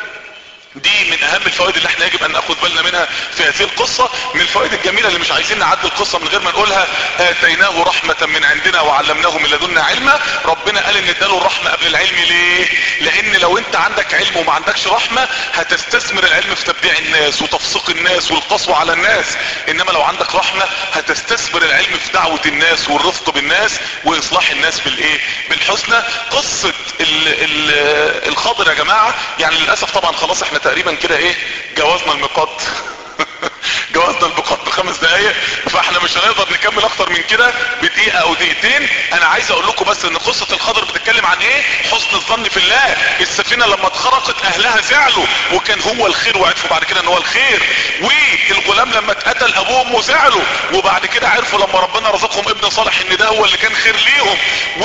دي من اهم الفوائد اللي احنا يجب ان ناخد بالنا منها في هذه القصة من الفوائد الجميلة اللي مش عايزين نعدي القصة من غير ما نقولها اتيناه رحمة من عندنا وعلمناه من لدنا علما ربنا قال ان اداله الرحمة قبل العلم ليه لان لو انت عندك علم وما عندكش رحمة هتستثمر العلم في تبديع الناس وتفسيق الناس والقسوة على الناس انما لو عندك رحمة هتستثمر العلم في دعوة الناس والرفق بالناس واصلاح الناس بالايه بالحسنى قصة ال ال الخضر يا جماعة يعني للأسف طبعا خلاص احنا تقريبا كده ايه جوازنا الميقات جوازنا الميقات خمس دقايق فاحنا مش هنقدر نكمل اكتر من كده بدقيقة او دقيقتين انا عايز اقول لكم بس ان قصة الخضر بتتكلم عن ايه حسن الظن في الله السفينة لما اتخرقت اهلها زعلوا وكان هو الخير وعرفوا بعد كده ان هو الخير والغلام لما اتقتل ابوه وامه زعلوا وبعد كده عرفوا لما ربنا رزقهم ابن صالح ان ده هو اللي كان خير ليهم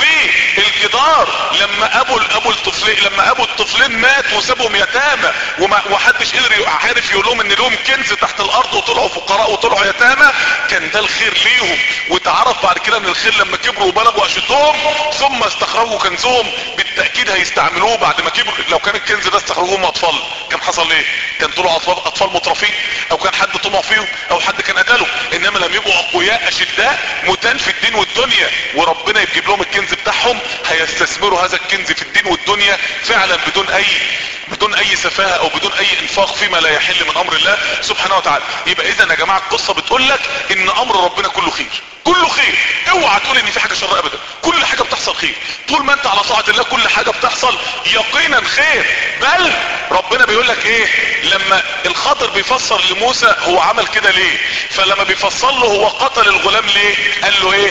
والجدار لما ابو ابو الطفلين لما ابو الطفلين مات وسابهم يتامى وما وحدش قدر عارف يقول لهم ان لهم كنز تحت الارض وطلعوا فقراء وطلعوا يتامى كان ده الخير ليهم وتعرف بعد كده ان الخير لما كبروا وبلغوا اشدهم ثم استخرجوا كنزهم بالتاكيد هيستعملوه بعد ما كبروا لو كان الكنز ده استخرجوهم اطفال كان حصل ايه كان طلعوا اطفال اطفال مترفين او كان حد طمع فيهم او حد كان قتله انما لم يبقوا اقوياء اشداء متان في الدين والدنيا وربنا يجيب لهم الكنز بتاعهم هيستثمروا هذا الكنز في الدين والدنيا فعلا بدون اي بدون اي سفاهة او بدون اي انفاق فيما لا يحل من امر الله سبحانه وتعالى يبقى اذا يا جماعة القصة بتقول لك ان امر ربنا كله خير كله خير اوعى تقول ان في حاجة شر ابدا كل حاجة بتحصل خير طول ما انت على طاعة الله كل حاجة بتحصل يقينا خير بل ربنا بيقول لك ايه لما الخضر بيفسر لموسى هو عمل كده ليه فلما بيفسر له هو قتل الغلام ليه قال له ايه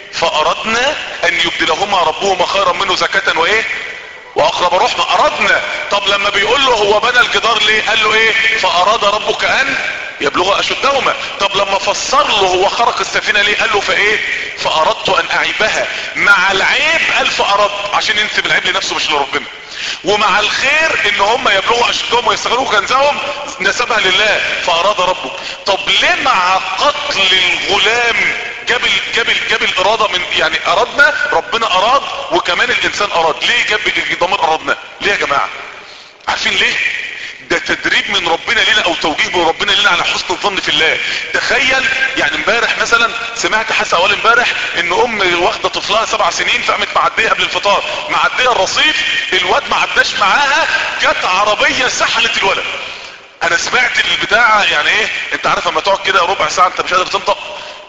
فاردنا ان يبدلهما ربهما خيرا منه زكاة وايه واقرب رحمة اردنا طب لما بيقول له هو بنى الجدار ليه قال له ايه فاراد ربك ان يبلغ اشدهما طب لما فسر له هو خرق السفينة ليه قال له فايه فاردت ان اعيبها مع العيب قال فارد عشان ينسب العيب لنفسه مش لربنا ومع الخير ان هم يبلغوا اشدهم ويستغلوا كنزهم نسبها لله فاراد ربك طب ليه مع قتل الغلام جاب جاب جاب الاراده من يعني ارادنا ربنا اراد وكمان الانسان اراد ليه جاب ضمير ارادنا ليه يا جماعه عارفين ليه ده تدريب من ربنا لنا او توجيه من ربنا لنا على حسن الظن في الله تخيل يعني امبارح مثلا سمعت حاسه اول امبارح ان ام واخده طفلها سبع سنين فقامت معديه قبل الفطار معديه الرصيف الواد ما عداش معاها جت عربيه سحلت الولد انا سمعت البتاع يعني ايه انت عارف لما تقعد كده ربع ساعه انت مش قادر تنطق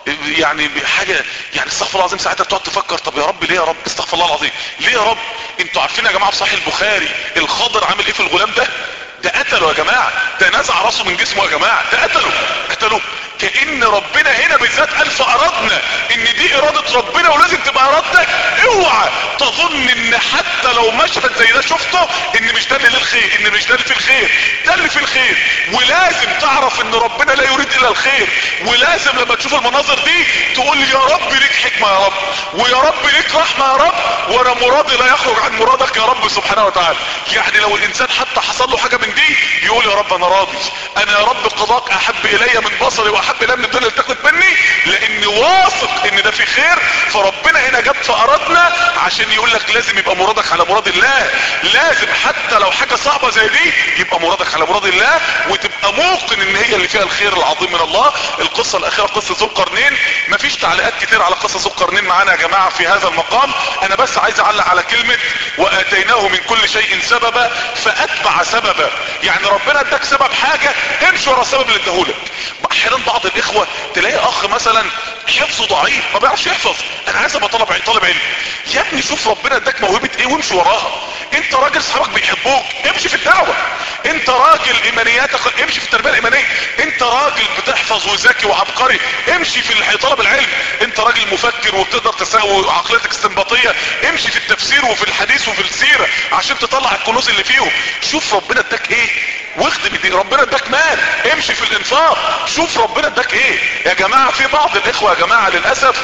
يعني حاجة يعني استغفر الله العظيم ساعتها تقعد تفكر طب يا رب ليه يا رب استغفر الله العظيم ليه يا رب انتوا عارفين يا جماعة في صحيح البخاري الخضر عامل ايه في الغلام ده ده قتله يا جماعة ده نزع راسه من جسمه يا جماعة ده قتله قتله كأن ربنا هنا بالذات قال فأردنا ان دي ارادة ربنا ولازم تبقى ارادتك اوعى تظن ان حتى لو مشهد زي ده شفته ان مش ده اللي للخير ان مش ده اللي في الخير ده اللي في الخير ولازم تعرف ان ربنا لا يريد الا الخير ولازم لما تشوف المناظر دي تقول يا رب ليك حكمة يا رب ويا رب ليك رحمة يا رب وانا مرادي لا يخرج عن مرادك يا رب سبحانه وتعالى يعني لو الانسان حتى حصل له حاجة من دي يقول يا رب انا راضي انا يا رب قضاك احب الي من بصري واحب الي من الدنيا اللي تاخد مني لاني واثق ان ده في خير فربنا هنا جاب فاردنا عشان يقول لك لازم يبقى مرادك على مراد الله لازم حتى لو حاجة صعبة زي دي يبقى مرادك على مراد الله وتبقى موقن ان هي اللي فيها الخير العظيم من الله القصة الاخيرة قصة ذو القرنين مفيش تعليقات كتير على قصة ذو القرنين معانا يا جماعة في هذا المقام انا بس عايز اعلق على كلمة واتيناه من كل شيء سببا فاتبع سببا يعني ربنا اداك سبب حاجة امشي ورا السبب اللي اداهولك احيانا بعض الاخوة تلاقي اخ مثلا حفظه ضعيف ما بيعرفش يحفظ انا عايز ابقى طالب طالب علم يا ابني شوف ربنا اداك موهبة ايه وامشي وراها انت راجل صحابك بيحبوك امشي في الدعوة انت راجل ايمانياتك امشي في التربية الايمانية انت راجل بتحفظ وذكي وعبقري امشي في طلب العلم انت راجل مفكر وبتقدر تساوي عقليتك استنباطية امشي في التفسير وفي الحديث وفي السيرة عشان تطلع الكنوز اللي فيهم شوف ربنا اداك ايه واخدم دي ربنا اداك مال امشي في الانفاق شوف ربنا اداك ايه يا جماعة في بعض الاخوة يا جماعة للأسف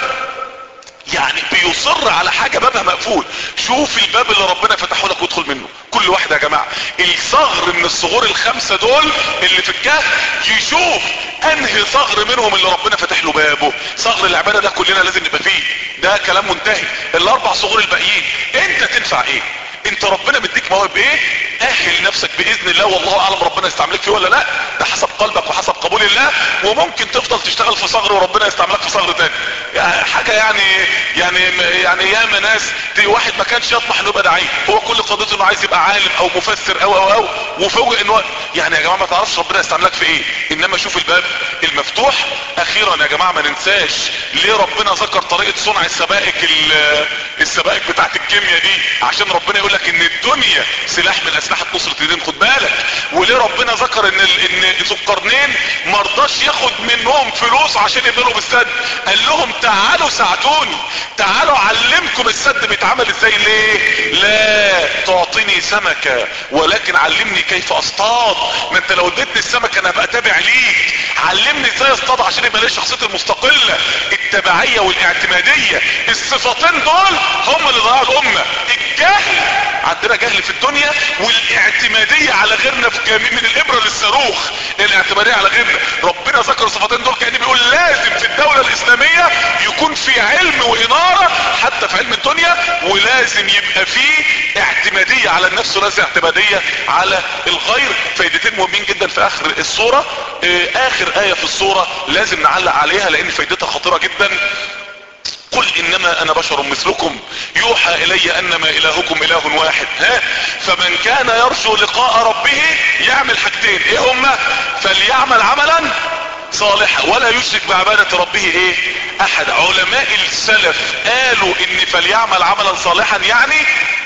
يعني بيصر على حاجة بابها مقفول شوف الباب اللي ربنا فتحه لك وادخل منه كل واحد يا جماعة الصغر من الصغور الخمسة دول اللي في الكهف يشوف انهي صغر منهم اللي ربنا فتح له بابه صغر العبادة ده كلنا لازم نبقى فيه ده كلام منتهي الاربع صغور الباقيين انت تنفع ايه انت ربنا مديك مواهب ايه اهل نفسك باذن الله والله اعلم ربنا يستعملك فيه ولا لا ده حسب قلبك وحسب قبول الله وممكن تفضل تشتغل في صغر وربنا يستعملك في صغر تاني يعني حاجة يعني يعني يعني ياما ناس دي واحد ما كانش يطمح انه يبقى داعيه هو كل قضيته انه عايز يبقى عالم او مفسر او او او وفوجئ انه يعني يا جماعه ما تعرفش ربنا يستعملك في ايه انما شوف الباب المفتوح اخيرا يا جماعه ما ننساش ليه ربنا ذكر طريقه صنع السبائك السبائك بتاعت الكيمياء دي عشان ربنا يقول لك ان الدنيا سلاح من اسلحه نصره الدين خد بالك وليه ربنا ذكر ان ان ذو القرنين مرضاش ياخد منهم فلوس عشان يبنوا بالسد قال لهم تعالوا ساعدوني تعالوا علمكم السد بيتعمل ازاي ليه لا تعطيني سمكة ولكن علمني كيف اصطاد ما انت لو اديتني السمكة انا هبقى تابع ليك علمني ازاي اصطاد عشان يبقى لي شخصيتي المستقلة التبعية والاعتمادية الصفتين دول هم اللي ضيعوا الامة الجهل عندنا جهل في الدنيا والاعتمادية على غيرنا في جميع من الابرة للصاروخ الاعتمادية على غيرنا ربنا ذكر الصفتين دول كأنه بيقول لازم في الدولة الاسلامية يكون في علم وانارة حتى في علم الدنيا ولازم يبقى فيه اعتمادية على النفس ولازم اعتمادية على الغير فايدتين مهمين جدا في اخر الصورة اه اخر اية في الصورة لازم نعلق عليها لان فايدتها خطيرة جدا قل انما انا بشر مثلكم يوحى الي انما الهكم اله واحد ها فمن كان يرجو لقاء ربه يعمل حاجتين ايه هما فليعمل عملا صالحا ولا يشرك بعبادة ربه ايه احد علماء السلف قالوا ان فليعمل عملا صالحا يعني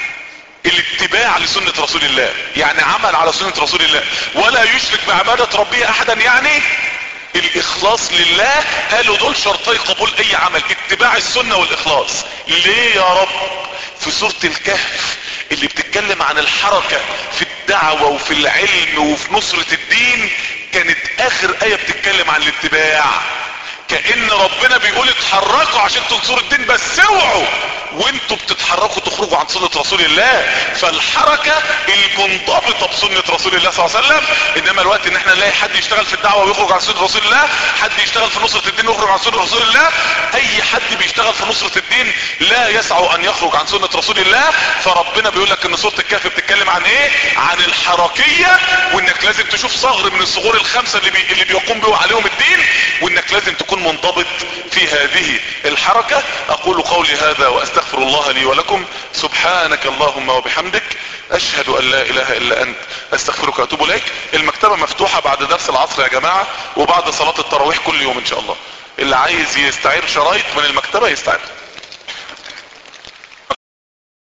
الاتباع لسنة رسول الله يعني عمل على سنة رسول الله ولا يشرك بعبادة ربه احدا يعني الاخلاص لله قالوا دول شرطي قبول اي عمل اتباع السنة والاخلاص ليه يا رب في سورة الكهف اللي بتتكلم عن الحركة في الدعوة وفي العلم وفي نصرة الدين كانت اخر اية بتتكلم عن الاتباع كأن ربنا بيقول اتحركوا عشان تنصروا الدين بس اوعوا وانتوا بتتحركوا تخرجوا عن سنة رسول الله فالحركة المنضبطة بسنة رسول الله صلى الله عليه وسلم انما الوقت ان احنا نلاقي حد يشتغل في الدعوة ويخرج عن سنة رسول الله حد يشتغل في نصرة الدين ويخرج عن سنة رسول الله اي حد بيشتغل في نصرة الدين لا يسعى ان يخرج عن سنة رسول الله فربنا بيقول لك ان سورة الكهف بتتكلم عن ايه عن الحركية وانك لازم تشوف صغر من الصغور الخمسة اللي, بي... اللي بيقوم بيه عليهم الدين وانك لازم تكون منضبط في هذه الحركة اقول قولي هذا واستغفر الله لي ولكم سبحانك اللهم وبحمدك اشهد ان لا اله الا انت استغفرك واتوب اليك المكتبة مفتوحة بعد درس العصر يا جماعة وبعد صلاة التراويح كل يوم ان شاء الله اللي عايز يستعير شرايط من المكتبة يستعير